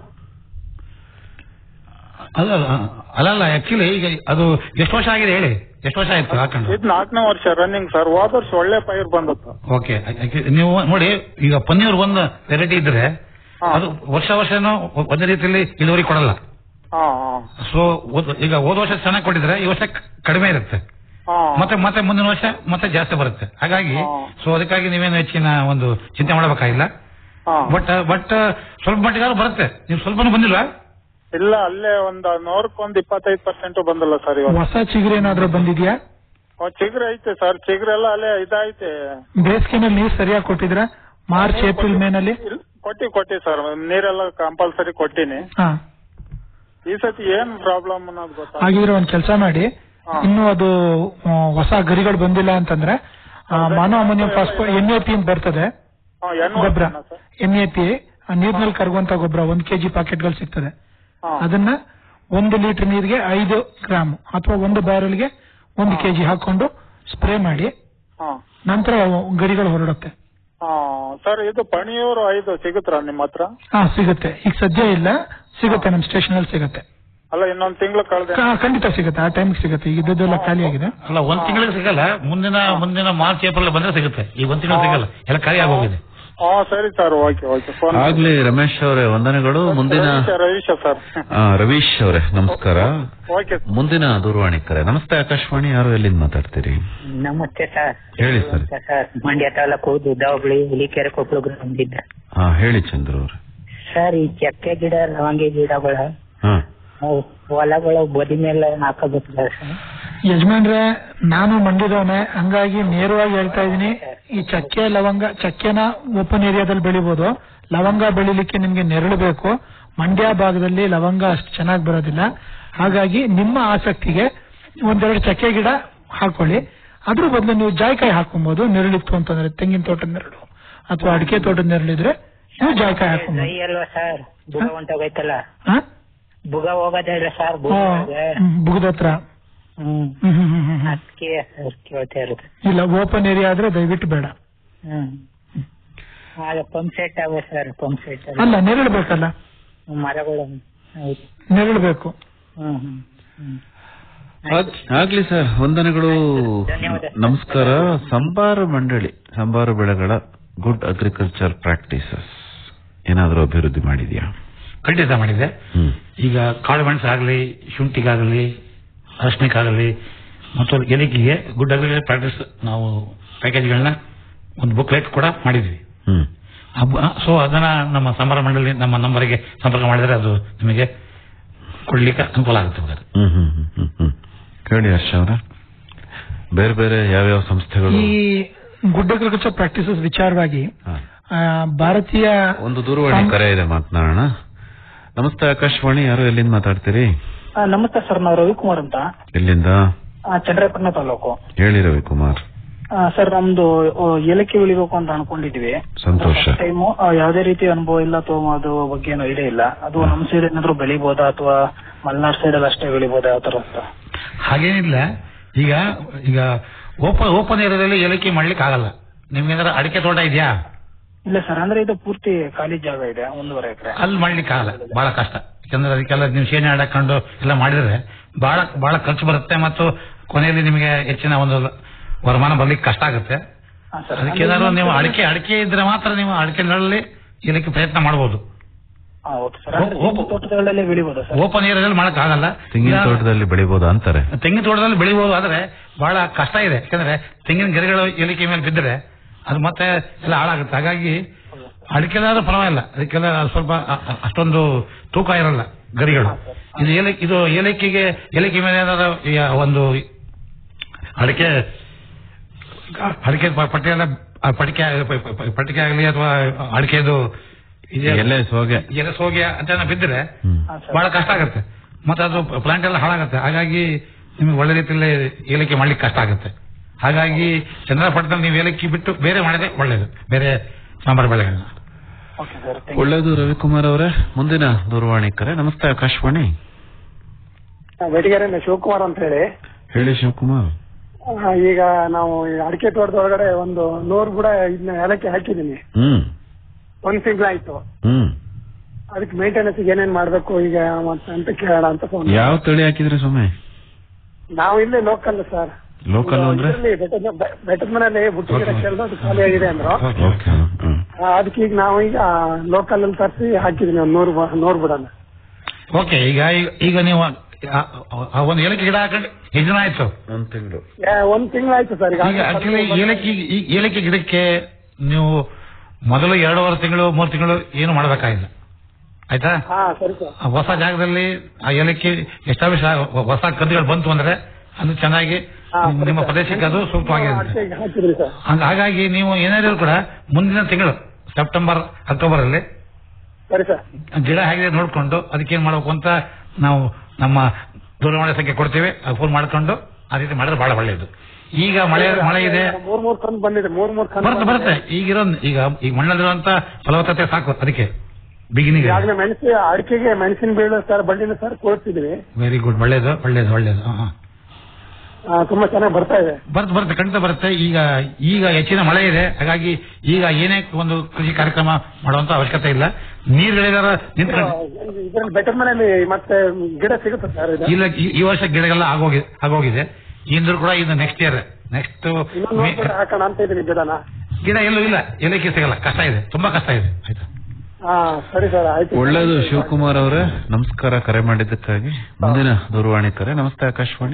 Speaker 5: ಅಲ್ಲ ಅಲ್ಲಲ್ಲ ಆಕ್ಚುಲಿ ಈಗ ಅದು ಎಷ್ಟು ವರ್ಷ ಆಗಿದೆ ಹೇಳಿ ಎಷ್ಟು ವರ್ಷ ಆಯ್ತು ಹಾಕೊಂಡು
Speaker 3: ಇದು ನಾಲ್ಕನೇ ವರ್ಷ ರನ್ನಿಂಗ್ ಸರ್ ಹೋದ ವರ್ಷ ಒಳ್ಳೆ ಪೈರ್ ಬಂದಿತ್ತು
Speaker 5: ಓಕೆ ನೀವು ನೋಡಿ ಈಗ ಪನ್ನೀರ್ ಒಂದು ವೆರೈಟಿ ಇದ್ರೆ
Speaker 3: ಹಾ.
Speaker 5: ಅದು ವರ್ಷ ವರ್ಷನೂ ಒಂದೇ ರೀತಿಯಲ್ಲಿ ಇಳುವರಿ ಕೊಡಲ್ಲ
Speaker 3: ಹಾ ಹಾ
Speaker 5: ಸೊ ಈಗ ಹೋದ ವರ್ಷ ಚೆನ್ನಾಗಿ ಕೊಟ್ಟಿದ್ರೆ ಈ ವರ್ಷ ಕ- ಕಡಿಮೆ ಇರುತ್ತೆ
Speaker 3: ಹಾ
Speaker 5: ಮತ್ತೆ ಮತ್ತೆ ಮುಂದಿನ ವರ್ಷ ಮತ್ತೆ ಜಾಸ್ತಿ ಬರುತ್ತೆ ಹಾಗಾಗಿ
Speaker 3: ಹಾ.
Speaker 5: ಸೊ ಅದಕ್ಕಾಗಿ ನೀವೇನು ಹೆಚ್ಚಿನ ಒಂದು ಚಿಂತೆ ಮಾಡಬೇಕಾಗಿಲ್ಲ
Speaker 3: ಹಾ
Speaker 5: ಬಟ್ ಬಟ್ ಸ್ವಲ್ಪ ಮಟ್ಟಿಗಾದ್ರೂ ಬರುತ್ತೆ ನೀವು ಸ್ವಲ್ಪನೂ ಬಂದಿಲ್ವಾ
Speaker 3: ಇಲ್ಲ ಅಲ್ಲೇ ಒಂದ್ ನೂರಕ್ಕೊಂದ್ ಇಪ್ಪತ್ತೈದು ಪರ್ಸೆಂಟ್ ಬಂದಲ್ಲ ಸರ್ ಇವಾಗ
Speaker 2: ಹೊಸ ಚಿಗುರು ಏನಾದ್ರೂ ಬಂದಿದ್ಯಾ
Speaker 3: ಚಿಗ್ರೆ ಐತೆ ಸರ್ ಚಿಗ್ರೆಲ್ಲ ಅಲ್ಲೇ ಇದೈತೆ
Speaker 2: ಬೇಸಿಗೆನಲ್ಲಿ ನೀರ್ ಸರಿಯಾಗಿ ಕೊಟ್ಟಿದ್ರ ಮಾರ್ಚ್ ಏಪ್ರಿಲ್ ಮೇನಲ್ಲಿ
Speaker 3: ಇಲ್- ಕೊಟ್ಟಿ ಕೊಟ್ಟಿ ಸರ್ ನೀರೆಲ್ಲ ಕಂಪಲ್ಸರಿ ಕೊಟ್ಟಿನಿ
Speaker 2: ಹಾ
Speaker 3: ಈ ಸತಿ ಏನ್ ಪ್ರಾಬ್ಲಮ್ ಅನ್ನೋದು ಗೊತ್ತಾ
Speaker 2: ಹಾಗಿದ್ರೆ ಒಂದ್ ಕೆಲಸ ಮಾಡಿ
Speaker 3: ಹಾ.
Speaker 2: ಇನ್ನು ಅದು ಆ, ಹೊಸ ಗರಿಗಳು ಬಂದಿಲ್ಲ ಅಂತಂದ್ರೆ mono ammonium phospho N A P ಅಂತ ಬರ್ತದೆ
Speaker 3: ಹಾ, ಎನ್
Speaker 2: ಗೊಬ್ಬರ
Speaker 3: one sir
Speaker 2: N A P ನೀರ್ನಲ್ಲಿ ಕರಗುವಂತ ಗೊಬ್ಬರ ಒಂದ್ ಕೆಜಿ ಪ್ಯಾಕೆಟ್ಗಳು ಸಿಗ್ತದೆ
Speaker 3: ಹಾ.
Speaker 2: ಅದನ್ನ ಒಂದು ಲೀಟರ್ ನೀರಿಗೆ ಐದು ಗ್ರಾಮ್ ಅಥವಾ ಒಂದು ಬ್ಯಾರಲ್ಗೆ ಒಂದು ಕೆಜಿ ಹಾಕೊಂಡು ಸ್ಪ್ರೇ ಮಾಡಿ
Speaker 3: ಹಾ
Speaker 2: ನಂತರ ಗರಿಗಳು ಹೊರಡುತ್ತೆ
Speaker 3: ಹಾ ಸರ್ ಇದು ಪಣಿಯೂರು ಐದು ಸಿಗುತ್ತಾ ನಿಮ್ಮ ಹತ್ರ
Speaker 2: ಹಾ ಸಿಗುತ್ತೆ ಈಗ ಸದ್ಯ ಇಲ್ಲ ಸಿಗುತ್ತೆ ನಮ್ಮ ಸ್ಟೇಷನ್ ಅಲ್ಲಿ ಸಿಗುತ್ತೆ
Speaker 3: ಅಲ್ಲ ಇನ್ನೊಂದ್ ತಿಂಗಳು ಕಳೆದೆ
Speaker 2: ಕ- ಖಂಡಿತ ಸಿಗುತ್ತೆ ಆ ಟೈಮ್ ಸಿಗುತ್ತೆ ಈಗ ಇದ್ದದ್ದೆಲ್ಲ ಖಾಲಿ ಆಗಿದೆ
Speaker 5: ಅಲ್ಲ ಒಂದ್ ತಿಂಗಳಿಗೆ ಸಿಗಲ್ಲ ಮುಂದಿನ ಮುಂದಿನ ಮಾರ್ಚ್ ಏಪ್ರಿಲ್ ಬಂದ್ರೆ ಸಿಗುತ್ತೆ ಈ ಒಂದ್ ತಿಂಗಳು ಸಿಗಲ್ಲ ಎಲ್ಲ ಖಾಲಿ ಆಗೋಗಿದೆ
Speaker 3: ಹಾ ಸರಿ ಸರ್ ಓಕೆ ಓಕೆ ಫೋನ್
Speaker 1: ಆಗ್ಲಿ ರಮೇಶ್ ಅವರೇ ವಂದನೆಗಳು ಮುಂದಿನ
Speaker 3: ರವೀಶ ರವೀಶ ಸರ್
Speaker 1: ಆ, ರವೀಶ್ ಅವರೇ ನಮಸ್ಕಾರ
Speaker 3: ಓಕೆ
Speaker 1: ಮುಂದಿನ ದೂರವಾಣಿ ಕರೆ ನಮಸ್ತೆ ಆಕಾಶವಾಣಿ ಯಾರು ಎಲ್ಲಿಂದ ಮಾತಾಡ್ತೀರಿ
Speaker 7: ನಮಸ್ತೆ ಸರ್
Speaker 1: ಹೇಳಿ ಸರ್.
Speaker 7: ಸರ್ ಮಂಡ್ಯ ತಾಲೂಕು ದುದ್ದಾವಳಿ ಹುಲಿಕೆರೆ ಕೊಪ್ಪಳ ಗ್ರಾಮದಿಂದ
Speaker 1: ಹಾ ಹೇಳಿ ಚಂದ್ರ ಅವ್ರೆ
Speaker 7: ಸರ್ ಈ ಚಕ್ಕೆ ಗಿಡ ಲವಂಗಿ ಗಿಡಗಳ
Speaker 1: ಹಾ
Speaker 7: ಅವು ಹೊಲಗಳು ಬದಿ ಮೇಲೆ ಹಾಕೋಬೇಕು ಸರ್
Speaker 2: ಯಜಮಾನ್ರೆ ನಾನು ಮಂಡ್ಯದವನೇ ಹಂಗಾಗಿ ನೇರವಾಗಿ ಹೇಳ್ತಾ ಇದೀನಿ ಈ ಚಕ್ಕೆ ಲವಂಗ ಚಕ್ಕೆನ ಓಪನ್ ಏರಿಯಾದಲ್ಲಿ ಬೆಳಿಬೋದು ಲವಂಗ ಬೆಳಿಲಿಕ್ಕೆ ನಿಮ್ಗೆ ನೆರಳು ಬೇಕು ಮಂಡ್ಯ ಭಾಗದಲ್ಲಿ ಲವಂಗ ಅಷ್ಟು ಚೆನ್ನಾಗಿ ಬರೋದಿಲ್ಲ ಹಾಗಾಗಿ ನಿಮ್ಮ ಆಸಕ್ತಿಗೆ ಒಂದೆರಡು ಚಕ್ಕೆ ಗಿಡ ಹಾಕೊಳ್ಳಿ ಅದ್ರ ಬದಲು ನೀವು ಜಾಯ್ಕಾಯಿ ಹಾಕೊಬಹುದು ನೆರಳಿತ್ತು ಅಂತಂದ್ರೆ ತೆಂಗಿನ ತೋಟದ ನೆರಳು ಅಥವಾ ಅಡಿಕೆ ತೋಟದ ನೆರಳಿದ್ರೆ ನೀವು ಜಾಯ್ಕಾಯಿ
Speaker 7: ಡ್ರೈ
Speaker 2: ಹಾಕೊಬಹುದು
Speaker 7: ಅಲ್ವಾ ಸರ್ ಬುಗ ಹೊಂಟೋಗೈತಲ್ಲ
Speaker 2: ಹಾ?
Speaker 7: ಬುಗ ಹೋಗೋದೇ ಇಲ್ಲ ಸರ್ ಬುಗ
Speaker 2: ಹಾ, ಹ್ಮ್, ಬುಗದ ಹತ್ರ
Speaker 7: ಹ್ಮ್
Speaker 2: ಹ್ಮ್ ಹ್ಮ್ ಹ್ಮ್ ಹ್ಮ್.
Speaker 7: ಅದಕ್ಕೆ ಕೇಳ್ತಾ ಇರೋದು
Speaker 2: ಇಲ್ಲ ಓಪನ್ ಏರಿಯಾ ಆದ್ರೆ ದಯವಿಟ್ಟು ಬೇಡ
Speaker 7: ಹ್ಮ್ ಆಗ ಪಂಪ್ ಸೆಟ್ ಅವೆ ಸರ್ ಪಂಪ್ ಸೆಟ್
Speaker 2: ಅಲ್ಲ ನೆರಳು ಬೇಕಲ್ಲ
Speaker 7: ಮರಗಳು ಹೌದು
Speaker 2: ನೆರಳು ಬೇಕು
Speaker 7: ಹ್ಮ್ ಹ್ಮ್ ಹ್ಮ್
Speaker 1: ಆಗ್- ಆಗ್ಲಿ ಸರ್ ವಂದನೆಗಳು
Speaker 7: ಧನ್ಯವಾದ.
Speaker 1: ನಮಸ್ಕಾರ ಸಂಬಾರ ಮಂಡಳಿ ಸಂಬಾರು ಬೆಳೆಗಳ ಗುಡ್ ಅಗ್ರಿಕಲ್ಚರ್ ಪ್ರಾಕ್ಟೀಸಸ್ ಏನಾದರೂ ಅಭಿವೃದ್ಧಿ ಮಾಡಿದ್ಯಾ
Speaker 5: ಖಂಡಿತ ಮಾಡಿದೆ
Speaker 1: ಹ್ಮ್
Speaker 5: ಈಗ ಕಾಳು ಮೆಣಸು ಆಗಲಿ ಶುಂಠಿಗಾಗಲಿ ಅರಶಿನಕ್ಕಾಗಲಿ ಮತ್ತು ಎಲಿಕೆಗೆ ಗುಡ್ ಅಗ್ರಿಕಲ್ಚರ್ ಪ್ರಾಕ್ಟೀಸ್ ನಾವು ಪ್ಯಾಕೇಜ್ಗಳನ್ನ ಒಂದು ಬುಕ್ಲೆಟ್ ಕೂಡ ಮಾಡಿದ್ವಿ
Speaker 1: ಹ್ಮ್
Speaker 5: ಸೊ ಅದನ್ನ ನಮ್ಮ ಸಂಬಾರ ಮಂಡಳಿ ನಮ್ಮ ನಂಬರಿಗೆ ಸಂಪರ್ಕ ಮಾಡಿದ್ರೆ ಅದು ನಿಮಗೆ ಕೊಡ್ಲಿಕ್ಕೆ ಅನುಕೂಲ ಆಗುತ್ತೆ ಹಾಗಾದ್ರೆ.
Speaker 1: ಹ್ಮ್ ಹ್ಮ್ ಹ್ಮ್ ಹ್ಮ್ ಹ್ಮ್ ಕೇಳಿ ಹರ್ಷ ಅವರ ಬೇರೆ ಬೇರೆ ಯಾವ್ಯಾವ ಸಂಸ್ಥೆಗಳು
Speaker 2: ಈ ಗುಡ್ ಅಗ್ರಿಕಲ್ಚರ್ ಪ್ರಾಕ್ಟೀಸಸ್ ವಿಚಾರವಾಗಿ
Speaker 1: ಹಾ.
Speaker 2: ಆ, ಭಾರತೀಯ
Speaker 1: ಒಂದು ದೂರವಾಣಿ ಕರೆ ಇದೆ ಮಾತನಾಡೋಣ ನಮಸ್ತೆ ಆಕಾಶವಾಣಿ ಯಾರು ಎಲ್ಲಿಂದ ಮಾತಾಡ್ತೀರಿ
Speaker 6: ಆ, ನಮಸ್ತೆ ಸರ್ ನಾವು ರವಿಕುಮಾರ್ ಅಂತ
Speaker 1: ಎಲ್ಲಿಂದ
Speaker 6: ಆ, ಚನ್ನರಾಯಪಟ್ಟಣ ತಾಲೂಕು
Speaker 1: ಹೇಳಿ ರವಿಕುಮಾರ್
Speaker 6: ಆ, ಸರ್ ನಮ್ದು ಆ, ಏಲಕ್ಕಿ ಬೆಳಿಬೇಕು ಅಂತ ಅನ್ಕೊಂಡಿದ್ವಿ
Speaker 1: ಸಂತೋಷ
Speaker 6: ಟೈಮು ಯಾವುದೇ ರೀತಿ ಅನುಭವ ಇಲ್ಲ ಅಥವಾ ಅದು ಬಗ್ಗೆ ಏನು ಐಡಿಯಾ ಇಲ್ಲ ಅದು ನಮ್ ಸೈಡ್ ಏನಾದ್ರು ಬೆಳಿಬೋದಾ ಅಥವಾ ಮಲೆನಾಡ್ ಸೈಡ್ ಅಲ್ಲಿ ಅಷ್ಟೇ ಬೆಳಿಬೋದಾ ಯಾವ ತರ ಅಂತ
Speaker 5: ಹಾಗೇನಿಲ್ಲ ಈಗ ಈಗ ಓಪನ್ ಓಪನ್ ಏರಿಯಾದಲ್ಲಿ ಏಲಕ್ಕಿ ಮಾಡ್ಲಿಕ್ಕೆ ಆಗಲ್ಲ ನಿಮ್ಗೆ ಏನಾರ ಅಡಿಕೆ ತೋಟ ಇದೆಯಾ
Speaker 6: ಇಲ್ಲ ಸರ್ ಅಂದ್ರೆ ಇದು ಪೂರ್ತಿ ಖಾಲಿ ಜಾಗ ಇದೆ ಒಂದೂವರೆ ಎಕರೆ
Speaker 5: ಅಲ್ಲಿ ಮಾಡ್ಲಿಕ್ಕೆ ಆಗಲ್ಲ ಬಹಳ ಕಷ್ಟ ಯಾಕಂದ್ರೆ ಅದಕ್ಕೆಲ್ಲ ನೀವು ಶೇನೆ ಹಾಕೊಂಡು ಎಲ್ಲ ಮಾಡಿದ್ರೆ ಬಹಳ ಬಹಳ ಖರ್ಚು ಬರುತ್ತೆ ಮತ್ತು ಕೊನೆಯಲ್ಲಿ ನಿಮಗೆ ಹೆಚ್ಚಿನ ಒಂದು ವರಮಾನ ಬರ್ಲಿಕ್ಕೆ ಕಷ್ಟ ಆಗುತ್ತೆ ಅದಕ್ಕೆ ಏನಾದ್ರು ನೀವು ಅಡಿಕೆ ಅಡಿಕೆ ಇದ್ರೆ ಮಾತ್ರ ನೀವು ಅಡಿಕೆ ನೆರಳಲ್ಲಿ ಏಲಕ್ಕಿ ಪ್ರಯತ್ನ ಮಾಡಬಹುದು
Speaker 6: ಓಕೆ ಸರ್ ಅಂದ್ರೆ ತೆಂಗಿನ ತೋಟಗಳಲ್ಲಿ ಬೆಳಿಬೋದಾ ಸರ್
Speaker 5: ಓಪನ್ ಏರಿಯಾದಲ್ಲಿ ಮಾಡಕ್ ಆಗಲ್ಲ
Speaker 1: ತೆಂಗಿನ ತೋಟದಲ್ಲಿ ಬೆಳಿಬೋದಾ ಅಂತಾರೆ
Speaker 5: ತೆಂಗಿನ ತೋಟದಲ್ಲಿ ಬೆಳಿಬಹುದು ಆದ್ರೆ ಬಹಳ ಕಷ್ಟ ಇದೆ ಯಾಕಂದ್ರೆ ತೆಂಗಿನ ಗಿಡಗಳು ಏಲಿಕೆ ಮೇಲೆ ಬಿದ್ದರೆ ಅದು ಮತ್ತೆ ಎಲ್ಲ ಹಾಳಾಗುತ್ತೆ ಹಾಗಾಗಿ ಅಡಿಕೆದಾದ್ರೂ ಪರವಾಗಿಲ್ಲ ಅದಕ್ಕೆಲ್ಲ ಸ್ವಲ್ಪ ಅ- ಅ- ಅಷ್ಟೊಂದು ತೂಕ ಇರಲ್ಲ ಗರಿಗಳು ಇದು ಏಲಕ್ಕಿ ಇದು ಏಲಕ್ಕಿಗೆ ಏಲಕ್ಕಿ ಮೇಲೆ ಏನಾದ್ರು ಈ ಒಂದು ಅಡಿಕೆ ಅಡಿಕೆ ಪ- ಪಟ್ಟಿ ಎಲ್ಲ ಆ ಪಟಿಕೆ ಪ- ಪ- ಪಟ್ಟಿಗೆ ಆಗಲಿ ಅಥವಾ ಅಡಿಕೆದು ಇದೆ-
Speaker 1: ಎಲೆ ಸೋಗೆ
Speaker 5: ಎಲೆ ಸೋಗೆ ಅಂತ ಏನೋ ಬಿದ್ದರೆ
Speaker 1: ಹ್ಮ್
Speaker 5: ಬಹಳ ಕಷ್ಟ ಆಗುತ್ತೆ ಮತ್ತೆ ಅದು ಪ್ಲಾಂಟ್ ಎಲ್ಲ ಹಾಳಾಗುತ್ತೆ ಹಾಗಾಗಿ ನಿಮಗೆ ಒಳ್ಳೆ ರೀತಿಯಲ್ಲಿ ಏಲಕ್ಕಿ ಮಾಡ್ಲಿಕ್ಕೆ ಕಷ್ಟ ಆಗುತ್ತೆ ಹಾಗಾಗಿ ಚಂದ್ರಪಟ್ಟಣದಲ್ಲಿ ನೀವು ಏಲಕ್ಕಿ ಬಿಟ್ಟು ಬೇರೆ ಮಾಡಿದ್ರೆ ಒಳ್ಳೇದು ಬೇರೆ ಸಾಂಬಾರು ಬೆಳೆಗಳನ್ನ
Speaker 6: ಓಕೆ ಸರ್
Speaker 1: ಒಳ್ಳೇದು ರವಿಕುಮಾರ್ ಅವರೇ ಮುಂದಿನ ದೂರವಾಣಿ ಕರೆ ನಮಸ್ತೆ ಆಕಾಶವಾಣಿ
Speaker 6: ಬೆಟಗೆರೆ ಶಿವಕುಮಾರ್ ಅಂತ ಹೇಳಿ
Speaker 1: ಹೇಳಿ ಶಿವಕುಮಾರ್
Speaker 6: ಆ, ಈಗ ನಾವು ಈ ಅಡಿಕೆ ತೋಟದೊಳಗಡೆ ಒಂದು ನೂರು ಬುಡ ಇದನ್ನ ಏಲಕ್ಕಿ ಹಾಕಿದೀನಿ
Speaker 1: ಹ್ಮ್
Speaker 6: ಒಂದ್ ತಿಂಗಳಾಯ್ತು
Speaker 1: ಹ್ಮ್
Speaker 6: ಅದಕ್ಕೆ ಮೇಂಟೆನೆನ್ಸ್ ಏನೇನ್ ಮಾಡ್ಬೇಕು ಈಗ ಮತ್ತೆ ಅಂತ ಕೇಳೋಣ ಅಂತ ಫೋನ್
Speaker 1: ಯಾವ ತಳಿ ಹಾಕಿದ್ರಿ ಸ್ವಾಮಿ
Speaker 6: ನಾವು ಇಲ್ಲೇ ಲೋಕಲ್ ಸರ್
Speaker 1: ಲೋಕಲ್ ಅಂದ್ರೆ
Speaker 6: ಬೆಟ್ಟದ ಮನೇಲಿ ಬುಟ್ಟಿ ಗಿಡ ಕೇಳಿದ್ರು ಅದು ಖಾಲಿ ಆಗಿದೆ ಅಂದ್ರು
Speaker 1: ಓಕೆ ಹ್ಮ್
Speaker 6: ಆ, ಅದಕ್ಕೆ ಈಗ ನಾವು ಈಗ ಲೋಕಲ್ ಅಲ್ಲಿ ತರಿಸಿ ಹಾಕಿದೀನಿ ಒಂದು ನೂರು ಬ- ನೂರು ಬುಡನ
Speaker 5: ಓಕೆ ಈಗ ಈಗ- ಈಗ ನೀವು ಆ- ಆ ಒಂದು ಏಲಕ್ಕಿ ಗಿಡ ಹಾಕೊಂಡು ಎಷ್ಟು ದಿನ ಆಯ್ತು
Speaker 1: ಒಂದ್ ತಿಂಗಳು
Speaker 6: ಏ, ಒಂದ್ ತಿಂಗಳಾಯ್ತು ಸರ್ ಈಗ
Speaker 5: ಈಗ ಆಕ್ಚುಲಿ ಏಲಕ್ಕಿ ಈ ಏಲಕ್ಕಿ ಗಿಡಕ್ಕೆ ನೀವು ಮೊದಲು ಎರಡೂವರೆ ತಿಂಗಳು ಮೂರು ತಿಂಗಳು ಏನು ಮಾಡಬೇಕಾಗಿಲ್ಲ ಆಯ್ತಾ
Speaker 6: ಹಾ ಸರಿ ಸರ್
Speaker 5: ಆ ಹೊಸ ಜಾಗದಲ್ಲಿ ಆ ಏಲಕ್ಕಿ ಎಸ್ಟಾಬ್ಲಿಷ್ ಹೊಸ ಕಂದುಗಳು ಬಂತು ಅಂದ್ರೆ ಅದು ಚೆನ್ನಾಗಿ
Speaker 6: ಹಾ, ಸರಿ
Speaker 5: ನಿಮ್ಮ
Speaker 6: ಸರ್.
Speaker 5: ಪ್ರದೇಶಕ್ಕೆ ಅದು ಸೂಕ್ತವಾಗಿರುತ್ತೆ
Speaker 6: ಅಡಿಕೆಗೆ ಹಾಕಿದ್ರಿ ಸರ್
Speaker 5: ಹಂಗ- ಹಾಗಾಗಿ ನೀವು ಏನಾದ್ರು ಕೂಡ ಮುಂದಿನ ತಿಂಗಳು ಸೆಪ್ಟೆಂಬರ್ ಅಕ್ಟೋಬರ್ ಅಲ್ಲಿ
Speaker 6: ಸರಿ ಸರ್
Speaker 5: ಗಿಡ ಹೇಗಿದೆ ನೋಡ್ಕೊಂಡು ಅದಕ್ಕೆ ಏನ್ ಮಾಡ್ಬೇಕು ಅಂತ ನಾವು ನಮ್ಮ ದೂರವಾಣಿ ಸಂಖ್ಯೆ ಕೊಡ್ತೇವೆ ಫೋನ್ ಮಾಡ್ಕೊಂಡು ಆ ರೀತಿ ಮಾಡಿದ್ರೆ ಬಹಳ ಒಳ್ಳೆಯದು ಈಗ ಮಳೆ ಮಳೆ ಇದೆ
Speaker 6: ಮೂರ್ ಮೂರ್ ಕಂದು ಬಂದಿದೆ ಮೂರ್ ಮೂರ್ ಕಂದು
Speaker 5: ಬರುತ್ತೆ ಬರುತ್ತೆ ಈಗಿರೋ ಈಗ ಈಗ ಮಣ್ಣಲ್ಲಿರುವಂತ ಫಲವತ್ತತೆ ಸಾಕು ಅದಕ್ಕೆ ಬಿಗಿನಿಗೆ
Speaker 6: ಈಗಾಗಲೇ ಮೆಣಸು ಅಡಿಕೆಗೆ ಮೆಣಸಿನ ಬೀಳು ಸರ್ ಬಳ್ಳಿನ ಸರ್ ಕೊಡ್ತಿದ್ವಿ
Speaker 5: ವೆರಿ ಗುಡ್ ಒಳ್ಳೇದು ಒಳ್ಳೇದು ಒಳ್ಳೇದು ಹಾ, ಹಾ.
Speaker 6: ತುಂಬಾ ಚೆನ್ನಾಗಿ ಬರ್ತಾ ಇದೆ
Speaker 5: ಬರುತ್ತೆ ಬರುತ್ತೆ ಖಂಡಿತ ಬರುತ್ತೆ ಈಗ ಈಗ ಹೆಚ್ಚಿನ ಮಳೆ ಇದೆ ಹಾಗಾಗಿ ಈಗ ಏನೇ ಒಂದು ಕೃಷಿ ಕಾರ್ಯಕ್ರಮ ಮಾಡುವಂತ ಅವಶ್ಯಕತೆ ಇಲ್ಲ ನೀರುಗಳಿದಾರ ನಿಂತ್ಕೊಂಡು
Speaker 6: ಇದ್ರಲ್ಲಿ ಬೆಟ್ಟದ ಮನೆಯಲ್ಲಿ ಮತ್ತೆ ಗಿಡ ಸಿಗುತ್ತೆ ಸರ್ ಇದು
Speaker 5: ಇಲ್ಲ ಈ- ಈ ವರ್ಷ ಗಿಡಗಳೆಲ್ಲ ಆಗೋಗಿ ಆಗೋಗಿದೆ ಇಂದ್ರು ಕೂಡ ಇದು ನೆಕ್ಸ್ಟ್ ಇಯರ್ ನೆಕ್ಸ್ಟ್
Speaker 6: ಇನ್ನೊಂದು ನೋಡ್ಬಿಟ್ಟು ಹಾಕೋಣ ಅಂತ ಇದೀನಿ ಗಿಡನ
Speaker 5: ಗಿಡ ಎಲ್ಲೂ ಇಲ್ಲ ಏಲಕ್ಕಿ ಸಿಗಲ್ಲ ಕಷ್ಟ ಇದೆ ತುಂಬಾ ಕಷ್ಟ ಇದೆ ಆಯ್ತಾ
Speaker 6: ಹಾ ಸರಿ ಸರ್ ಆಯ್ತು
Speaker 1: ಒಳ್ಳೇದು ಶಿವಕುಮಾರ್ ಅವರೇ ನಮಸ್ಕಾರ ಕರೆ ಮಾಡಿದ್ದಕ್ಕಾಗಿ ಮುಂದಿನ ದೂರವಾಣಿ ಕರೆ ನಮಸ್ತೆ ಆಕಾಶವಾಣಿ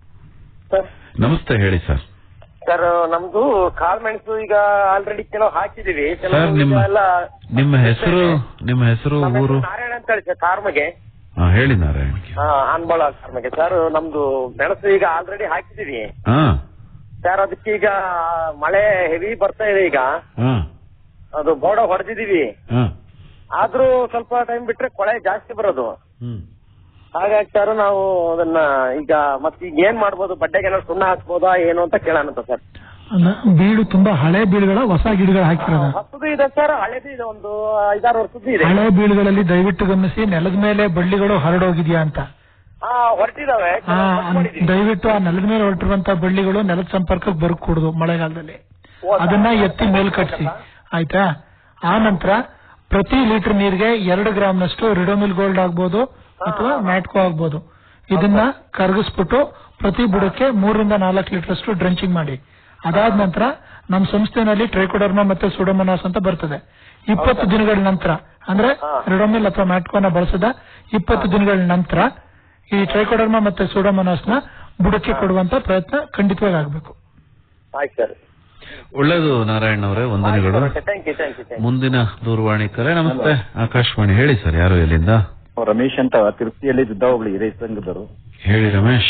Speaker 4: ಸರ್
Speaker 1: ನಮಸ್ತೆ ಹೇಳಿ ಸರ್
Speaker 4: ಸರ್ ನಮ್ದು ಕಾಳು ಮೆಣಸು ಈಗ ಆಲ್ರೆಡಿ ಕೆಲವು ಹಾಕಿದೀವಿ
Speaker 1: ಸರ್
Speaker 4: ಕೆಲವು
Speaker 1: ನಿಮ್ಮ
Speaker 4: ಈಗ ಎಲ್ಲ
Speaker 1: ನಿಮ್ಮ ಹೆಸರು ನಿಮ್ಮ ಹೆಸರು
Speaker 4: ನಮ್ಮ
Speaker 1: ಊರು
Speaker 4: ಹೆಸರು ನಾರಾಯಣ ಅಂತ ಹೇಳಿ ಸರ್ ಕಾರ್ಮಗೆ
Speaker 1: ಹಾ ಹೇಳಿ ನಾರಾಯಣ
Speaker 4: ಹಾ ಅನ್ಬಾಳ ಕಾರ್ಮಗೆ ಸರ್ ನಮ್ದು ಮೆಣಸು ಈಗ ಆಲ್ರೆಡಿ ಹಾಕಿದೀವಿ
Speaker 1: ಹಾ
Speaker 4: ಸರ್ ಅದಕ್ಕೆ ಈಗ ಮಳೆ ಹೆವಿ ಬರ್ತಾ ಇದೆ ಈಗ
Speaker 1: ಹಾ
Speaker 4: ಅದು ಬೋಡ ಹೊಡೆದಿದೀವಿ
Speaker 1: ಹಾ
Speaker 4: ಆದ್ರೂ ಸ್ವಲ್ಪ ಟೈಮ್ ಬಿಟ್ರೆ ಕೊಳೆ ಜಾಸ್ತಿ ಬರೋದು
Speaker 1: ಹ್ಮ್
Speaker 4: ಹಾಗಾಗಿ ಸರ್ ನಾವು ಅದನ್ನ ಈಗ ಮತ್ತೆ ಈಗ ಏನ್ ಮಾಡ್ಬೋದು ಬಡ್ಡೆಗೆ ಏನಾದ್ರು ಸುಣ್ಣ ಹಾಕ್ಬೋದಾ ಏನು ಅಂತ ಕೇಳೋಣ ಅಂತ ಸರ್
Speaker 2: ಅಲ್ಲ, ಬೀಡು ತುಂಬಾ ಹಳೆ ಬೀಳುಗಳ ಹೊಸ ಗಿಡಗಳು ಹಾಕಿರೋದು
Speaker 4: ಹೊಸದು ಇದೆ ಸರ್ ಹಳೇದು ಇದೆ ಒಂದು ಐದಾರು ವರ್ಷದ್ದು ಇದೆ
Speaker 2: ಹಳೆ ಬೀಳುಗಳಲ್ಲಿ ದಯವಿಟ್ಟು ಗಮನಿಸಿ ನೆಲದ ಮೇಲೆ ಬಳ್ಳಿಗಳು ಹರಡೋಗಿದ್ಯಾ ಅಂತ
Speaker 4: ಹಾ ಹೊರಟಿದಾವೆ
Speaker 2: ಆ, ಅನ್- ದಯವಿಟ್ಟು ಆ ನೆಲದ ಮೇಲೆ ಹೊರಟಿರುವಂತ ಬಳ್ಳಿಗಳು ನೆಲದ ಸಂಪರ್ಕಕ್ಕೆ ಬರಕೂಡದು ಮಳೆಗಾಲದಲ್ಲಿ ಅದನ್ನ ಎತ್ತಿ ಮೇಲ್ ಕಟ್ಸಿ ಆಯ್ತಾ ಆ ನಂತರ ಪ್ರತಿ ಲೀಟರ್ ನೀರಿಗೆ ಎರಡು ಗ್ರಾಮ್ನಷ್ಟು ರಿಡೋಮಿಲ್ ಗೋಲ್ಡ್ ಆಗ್ಬೋದು ಅಥವಾ ಮ್ಯಾಟ್ಕೋ ಆಗ್ಬೋದು ಇದನ್ನ ಕರಗಿಸ್ಬಿಟ್ಟು ಪ್ರತಿ ಬುಡಕ್ಕೆ ಮೂರರಿಂದ ನಾಲ್ಕು ಲೀಟರ್ ಅಷ್ಟು ಡ್ರೆಂಚಿಂಗ್ ಮಾಡಿ ಅದಾದ ನಂತರ ನಮ್ಮ ಸಂಸ್ಥೆನಲ್ಲಿ ಟ್ರೈಕೋಡರ್ಮಾ ಮತ್ತೆ ಸುಡೋಮನಾಸ್ ಅಂತ ಬರ್ತದೆ ಇಪ್ಪತ್ತು ದಿನಗಳ ನಂತರ ಅಂದ್ರೆ ರಿಡೋಮಿಲ್ ಅಥವಾ ಮ್ಯಾಟ್ಕೋನ ಬಳಸದ ಇಪ್ಪತ್ತು ದಿನಗಳ ನಂತರ ಈ ಟ್ರೈಕೋಡರ್ಮಾ ಮತ್ತೆ ಸೂಡೋಮೋನಾಸ್ ನ ಬುಡಕ್ಕೆ ಕೊಡುವಂತ ಪ್ರಯತ್ನ ಖಂಡಿತವಾಗಿ ಆಗಬೇಕು
Speaker 4: ಆಯ್ತು ಸರ್
Speaker 1: ಒಳ್ಳೇದು ನಾರಾಯಣ್ ಅವರೇ ವಂದನೆಗಳು
Speaker 4: thank you thank you thank
Speaker 1: ಮುಂದಿನ ದೂರವಾಣಿ ಕರೆ ನಮಸ್ತೆ ಆಕಾಶವಾಣಿ ಹೇಳಿ ಸರ್ ಯಾರು ಎಲ್ಲಿಂದ
Speaker 8: ರಮೇಶ್ ಅಂತ ತಿರುಪತಿಯಲ್ಲಿ ದುದ್ದ ಹೋಗ್ಲಿ ರೈತ ಸಂಘದವರು
Speaker 1: ಹೇಳಿ ರಮೇಶ್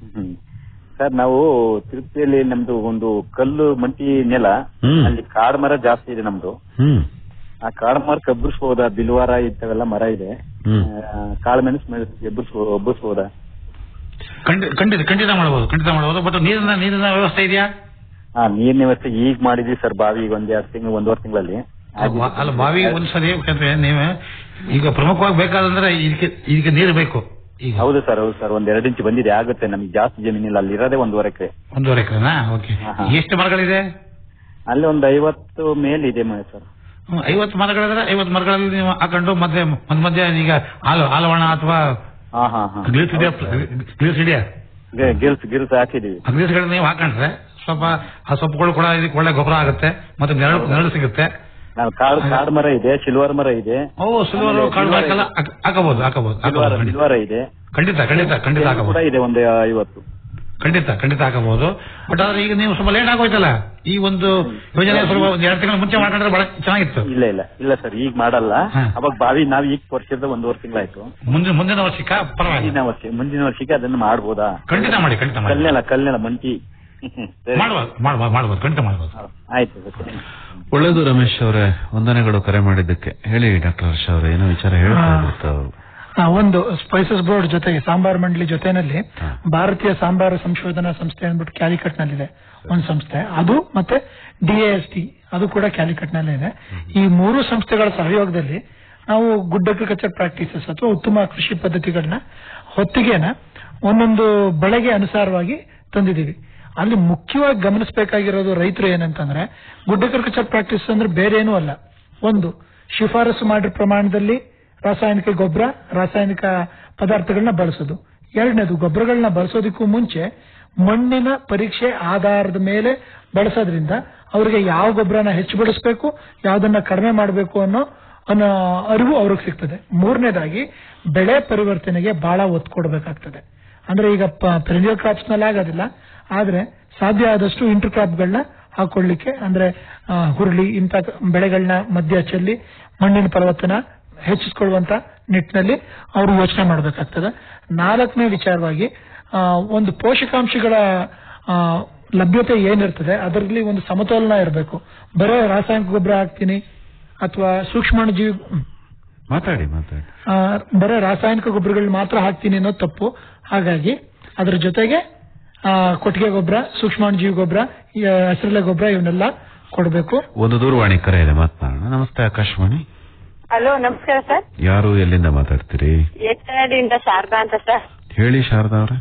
Speaker 8: ಸರ್ ನಾವು ತಿರುಪತಿಯಲ್ಲಿ ನಮ್ದು ಒಂದು ಕಲ್ಲು ಮಂಟಿ ನೆಲ
Speaker 1: ಹ್ಮ್.
Speaker 8: ಅಲ್ಲಿ ಕಾಡ್ ಮರ ಜಾಸ್ತಿ ಇದೆ ನಮ್ದು
Speaker 1: ಹ್ಮ್
Speaker 8: ಆ ಕಾಡ್ ಮರ ಕಬ್ಬರಿಸಬಹುದಾ ಬಿಲ್ವಾರ ಇಂಥವೆಲ್ಲ ಮರ ಇದೆ
Speaker 1: ಹ್ಮ್
Speaker 8: ಕಾಳು ಮೆಣಸು ಎಬ್ಬರಿಸ್ಬೋದು ಒಬ್ಬರಿಸಬಹುದಾ
Speaker 5: ಖಂಡಿತ ಖಂಡಿತ ಖಂಡಿತ ಮಾಡಬಹುದು ಖಂಡಿತ ಮಾಡಬಹುದು ಬಟ್ ನೀರಿನ ನೀರಿನ ವ್ಯವಸ್ಥೆ ಇದೆಯಾ
Speaker 8: ಹಾ ನೀರಿನ ವ್ಯವಸ್ಥೆ ಈಗ ಮಾಡಿದ್ವಿ ಸರ್ ಬಾವಿ ಈಗ ಒಂದ್ ಎರಡು ತಿಂಗಳು ಒಂದೂವರೆ ತಿಂಗಳಲ್ಲಿ
Speaker 5: ಅಲ್ಲ- ಅಲ್ಲ ಬಾವಿ ಒಂದ್ಸರಿ ಯಾಕಂದ್ರೆ ನೀವು ಈಗ ಪ್ರಮುಖವಾಗಿ ಬೇಕಾದಂದ್ರೆ ಇದಕ್ಕೆ ಇದಕ್ಕೆ ನೀರು ಬೇಕು ಈಗ
Speaker 8: ಹೌದು ಸರ್ ಹೌದು ಸರ್ ಒಂದ್ ಎರಡು ಇಂಚು ಬಂದಿದೆ ಆಗುತ್ತೆ ನಮಗೆ ಜಾಸ್ತಿ ಜಮೀನಿಲ್ಲ ಅಲ್ಲಿ ಇರೋದೇ ಒಂದೂವರೆ ಎಕರೆ
Speaker 5: ಒಂದೂವರೆ ಎಕರೆನಾ ಓಕೆ
Speaker 8: ಹಾ, ಹಾ.
Speaker 5: ಎಷ್ಟು ಮರಗಳಿದೆ
Speaker 8: ಅಲ್ಲಿ ಒಂದು ಐವತ್ತು ಮೇಲಿದೆ ಮ- ಸರ್
Speaker 5: ಹ್ಮ್, ಐವತ್ತು ಮರಗಳಿದ್ರೆ ಐವತ್ತು ಮರಗಳಲ್ಲಿ ನೀವು ಹಾಕೊಂಡು ಮಧ್ಯೆ ಮಧ್ಯ ಮಧ್ಯೆ ಈಗ ಹಾಲು ಹಾಲವಣ ಅಥವಾ
Speaker 8: ಹಾ ಹಾ ಹಾ
Speaker 5: ಗ್ಲೀಸ್ ಇದೆಯಾ ಗ್ಲೀಸ್ ಇದೆಯಾ
Speaker 8: ಗಿಲ್ಸ್ ಗಿಲ್ಸ್ ಹಾಕಿದೀವಿ
Speaker 5: ಗ್ಲೀಸ್ಗಳನ್ನ ನೀವು ಹಾಕೊಂಡ್ರೆ ಸ್ವಲ್ಪ ಆ ಸೊಪ್ಪುಗಳು ಕೂಡ ಇದಕ್ಕೆ ಒಳ್ಳೆ ಗೊಬ್ಬರ ಆಗುತ್ತೆ ಮತ್ತೆ ನೆರಳು ನೆರಳು ಸಿಗುತ್ತೆ
Speaker 8: ನಾವು ಕಾಡು ಕಾಡು ಮರ ಇದೆ ಸಿಲ್ವರ್ ಮರ ಇದೆ
Speaker 5: ಓ ಸಿಲ್ವರ್ ಕಾಳು ಹಾಕಲ್ಲ ಹಾಕ- ಹಾಕಬಹುದು ಹಾಕಬಹುದು
Speaker 8: ಸಿಲ್ವರ್
Speaker 5: ಹಾಕಬಹುದು ಖಂಡಿತ.
Speaker 8: ಸಿಲ್ವರ ಇದೆ
Speaker 5: ಖಂಡಿತ ಖಂಡಿತ ಖಂಡಿತ
Speaker 8: ಕೂಡ
Speaker 5: ಹಾಕಬಹುದು
Speaker 8: ಇದೆ ಒಂದು ಐವತ್ತು
Speaker 5: ಖಂಡಿತ ಖಂಡಿತ ಹಾಕಬಹುದು ಬಟ್ ಆದ್ರೆ ಈಗ ನೀವು ಸ್ವಲ್ಪ ಲೇಟ್ ಆಗೋಯ್ತಲ್ಲ ಈ ಒಂದು ಯೋಜನೆ ಸ್ವಲ್ಪ ಒಂದು ಎರಡು ತಿಂಗಳ ಮುಂಚೆ ಮಾಡ್ಕೊಂಡ್ರೆ ಬಹಳ ಚೆನ್ನಾಗಿತ್ತು
Speaker 8: ಇಲ್ಲ ಇಲ್ಲ ಇಲ್ಲ ಸರ್ ಈಗ ಮಾಡಲ್ಲ
Speaker 5: ಹಾ.
Speaker 8: ಅವಾಗ ಬಾವಿ ನಾವ್ ಈಗ ವರ್ಷದ ಒಂದೂವರೆ ತಿಂಗಳಾಯ್ತು
Speaker 5: ಮುಂದಿನ ಮುಂದಿನ ವರ್ಷಕ್ಕ ಪರವಾಗಿಲ್ಲ
Speaker 8: ಮುಂದಿನ ವರ್ಷ ಮುಂದಿನ ವರ್ಷಕ್ಕೆ ಅದನ್ನ ಮಾಡ್ಬೋದಾ
Speaker 5: ಖಂಡಿತ ಮಾಡಿ ಖಂಡಿತ ಮಾಡಿ
Speaker 8: ಕಲ್ನೆಲ ಕಲ್ನೆಲ ಮಂಟಿ ಸರಿ.
Speaker 5: ಮಾಡ್ಬೋದು ಮಾಡ್ಬೋದು ಮಾಡ್ಬೋದು ಖಂಡಿತ ಮಾಡ್ಬೋದು
Speaker 8: ಆಯ್ತು ಸರ್.
Speaker 1: ಒಳ್ಳೇದು ರಮೇಶ್ ಅವರೇ ವಂದನೆಗಳು ಕರೆ ಮಾಡಿದ್ದಕ್ಕೆ ಹೇಳಿ ಡಾಕ್ಟರ್ ಹರ್ಷ ಅವರೇ ಏನೋ ವಿಚಾರ ಹೇಳ್ತಾ
Speaker 2: ಹಾ.
Speaker 1: ಇದ್ರು ತಾವು.
Speaker 2: ಆ, ಒಂದು ಸ್ಪೈಸಸ್ ಬೋರ್ಡ್ ಜೊತೆಗೆ ಸಾಂಬಾರ್ ಮಂಡಳಿ ಜೊತೆನಲ್ಲಿ
Speaker 1: ಹಾ.
Speaker 2: ಭಾರತೀಯ ಸಾಂಬಾರು ಸಂಶೋಧನಾ ಸಂಸ್ಥೆ ಅಂದ್ಬಿಟ್ಟು ಕ್ಯಾಲಿಕಟ್ ನಲ್ಲಿದೆ ಒಂದು ಸಂಸ್ಥೆ ಅದು ಮತ್ತೆ ಡಿಎಎಸ್ಟಿ ಅದು ಕೂಡ ಕ್ಯಾಲಿಕಟ್ ನಲ್ಲೇ ಇದೆ ಈ ಮೂರು ಸಂಸ್ಥೆಗಳ ಸಹಯೋಗದಲ್ಲಿ ನಾವು ಗುಡ್ ಅಗ್ರಿಕಲ್ಚರ್ ಪ್ರಾಕ್ಟೀಸಸ್ ಅಥವಾ ಉತ್ತಮ ಕೃಷಿ ಪದ್ಧತಿಗಳನ್ನ ಹೊತ್ತಿಗೆನ ಒಂದೊಂದು ಬೆಳೆಗೆ ಅನುಸಾರವಾಗಿ ತಂದಿದ್ದೀವಿ ಅಲ್ಲಿ ಮುಖ್ಯವಾಗಿ ಗಮನಿಸಬೇಕಾಗಿರೋದು ರೈತರು ಏನಂತಂದ್ರೆ ಗುಡ್ ಅಗ್ರಿಕಲ್ಚರ್ ಪ್ರಾಕ್ಟೀಸ್ ಅಂದ್ರೆ ಬೇರೆ ಏನೂ ಅಲ್ಲ ಒಂದು ಶಿಫಾರಸು ಮಾಡಿದ ಪ್ರಮಾಣದಲ್ಲಿ ರಾಸಾಯನಿಕ ಗೊಬ್ಬರ ರಾಸಾಯನಿಕ ಪದಾರ್ಥಗಳನ್ನ ಬಳಸೋದು ಎರಡನೇದು ಗೊಬ್ಬರಗಳನ್ನ ಬಳಸೋದಕ್ಕೂ ಮುಂಚೆ ಮಣ್ಣಿನ ಪರೀಕ್ಷೆ ಆಧಾರದ ಮೇಲೆ ಬಳಸೋದ್ರಿಂದ ಅವರಿಗೆ ಯಾವ ಗೊಬ್ಬರನ ಹೆಚ್ಚು ಬಳಸಬೇಕು ಯಾವ್ದನ್ನ ಕಡಿಮೆ ಮಾಡಬೇಕು ಅನ್ನೋ ಅನ್ನೋ ಅರಿವು ಅವ್ರಿಗೆ ಸಿಗ್ತದೆ ಮೂರನೇದಾಗಿ ಬೆಳೆ ಪರಿವರ್ತನೆಗೆ ಬಹಳ ಒತ್ತು ಕೊಡಬೇಕಾಗ್ತದೆ ಅಂದ್ರೆ ಈಗ ಪೆರಿನಿಯಲ್ ಕ್ರಾಪ್ಸ್ ನಲ್ಲಿ ಆಗೋದಿಲ್ಲ ಆದ್ರೆ ಸಾಧ್ಯ ಆದಷ್ಟು ಇಂಟರ್ ಕ್ರಾಪ್ಗಳನ್ನ ಹಾಕೊಳ್ಳಿಕ್ಕೆ ಅಂದ್ರೆ ಆ, ಹುರುಳಿ ಇಂಥ ಬೆಳೆಗಳನ್ನ ಮಧ್ಯ ಚೆಲ್ಲಿ ಮಣ್ಣಿನ ಫಲವತ್ತನ ಹೆಚ್ಚಿಸ್ಕೊಳ್ಳುವಂತ ನಿಟ್ಟಿನಲ್ಲಿ ಅವರು ಯೋಚನೆ ಮಾಡಬೇಕಾಗ್ತದೆ ನಾಲ್ಕನೇ ವಿಚಾರವಾಗಿ ಆ, ಒಂದು ಪೋಷಕಾಂಶಗಳ ಆ, ಲಭ್ಯತೆ ಏನಿರ್ತದೆ ಅದರಲ್ಲಿ ಒಂದು ಸಮತೋಲನ ಇರಬೇಕು ಬರೀ ರಾಸಾಯನಿಕ ಗೊಬ್ಬರ ಹಾಕ್ತೀನಿ ಅಥವಾ ಸೂಕ್ಷ್ಮಾಣುಜೀವಿ ಹ್ಮ್.
Speaker 1: ಮಾತಾಡಿ ಮಾತಾಡಿ
Speaker 2: ಆ, ಬರೀ ರಾಸಾಯನಿಕ ಗೊಬ್ಬರಗಳನ್ನ ಮಾತ್ರ ಹಾಕ್ತೀನಿ ಅನ್ನೋದು ತಪ್ಪು ಹಾಗಾಗಿ ಅದ್ರ ಜೊತೆಗೆ ಆ, ಕೊಟ್ಟಿಗೆ ಗೊಬ್ಬರ ಸೂಕ್ಷ್ಮಾಣುಜೀವಿ ಗೊಬ್ಬರ ಈ, ಹಸಿರೆಲೆ ಗೊಬ್ಬರ ಇವನ್ನೆಲ್ಲ ಕೊಡಬೇಕು
Speaker 1: ಒಂದು ದೂರವಾಣಿ ಕರೆ ಇದೆ ಮಾತನಾಡೋಣ ನಮಸ್ತೆ ಆಕಾಶವಾಣಿ
Speaker 9: ಹಲೋ ನಮಸ್ಕಾರ ಸರ್
Speaker 1: ಯಾರು ಎಲ್ಲಿಂದ ಮಾತಾಡ್ತೀರಿ
Speaker 9: ಎತ್ತನಾಡಿಯಿಂದ ಶಾರದಾ ಅಂತ ಸರ್
Speaker 1: ಹೇಳಿ ಶಾರದಾ ಅವರೇ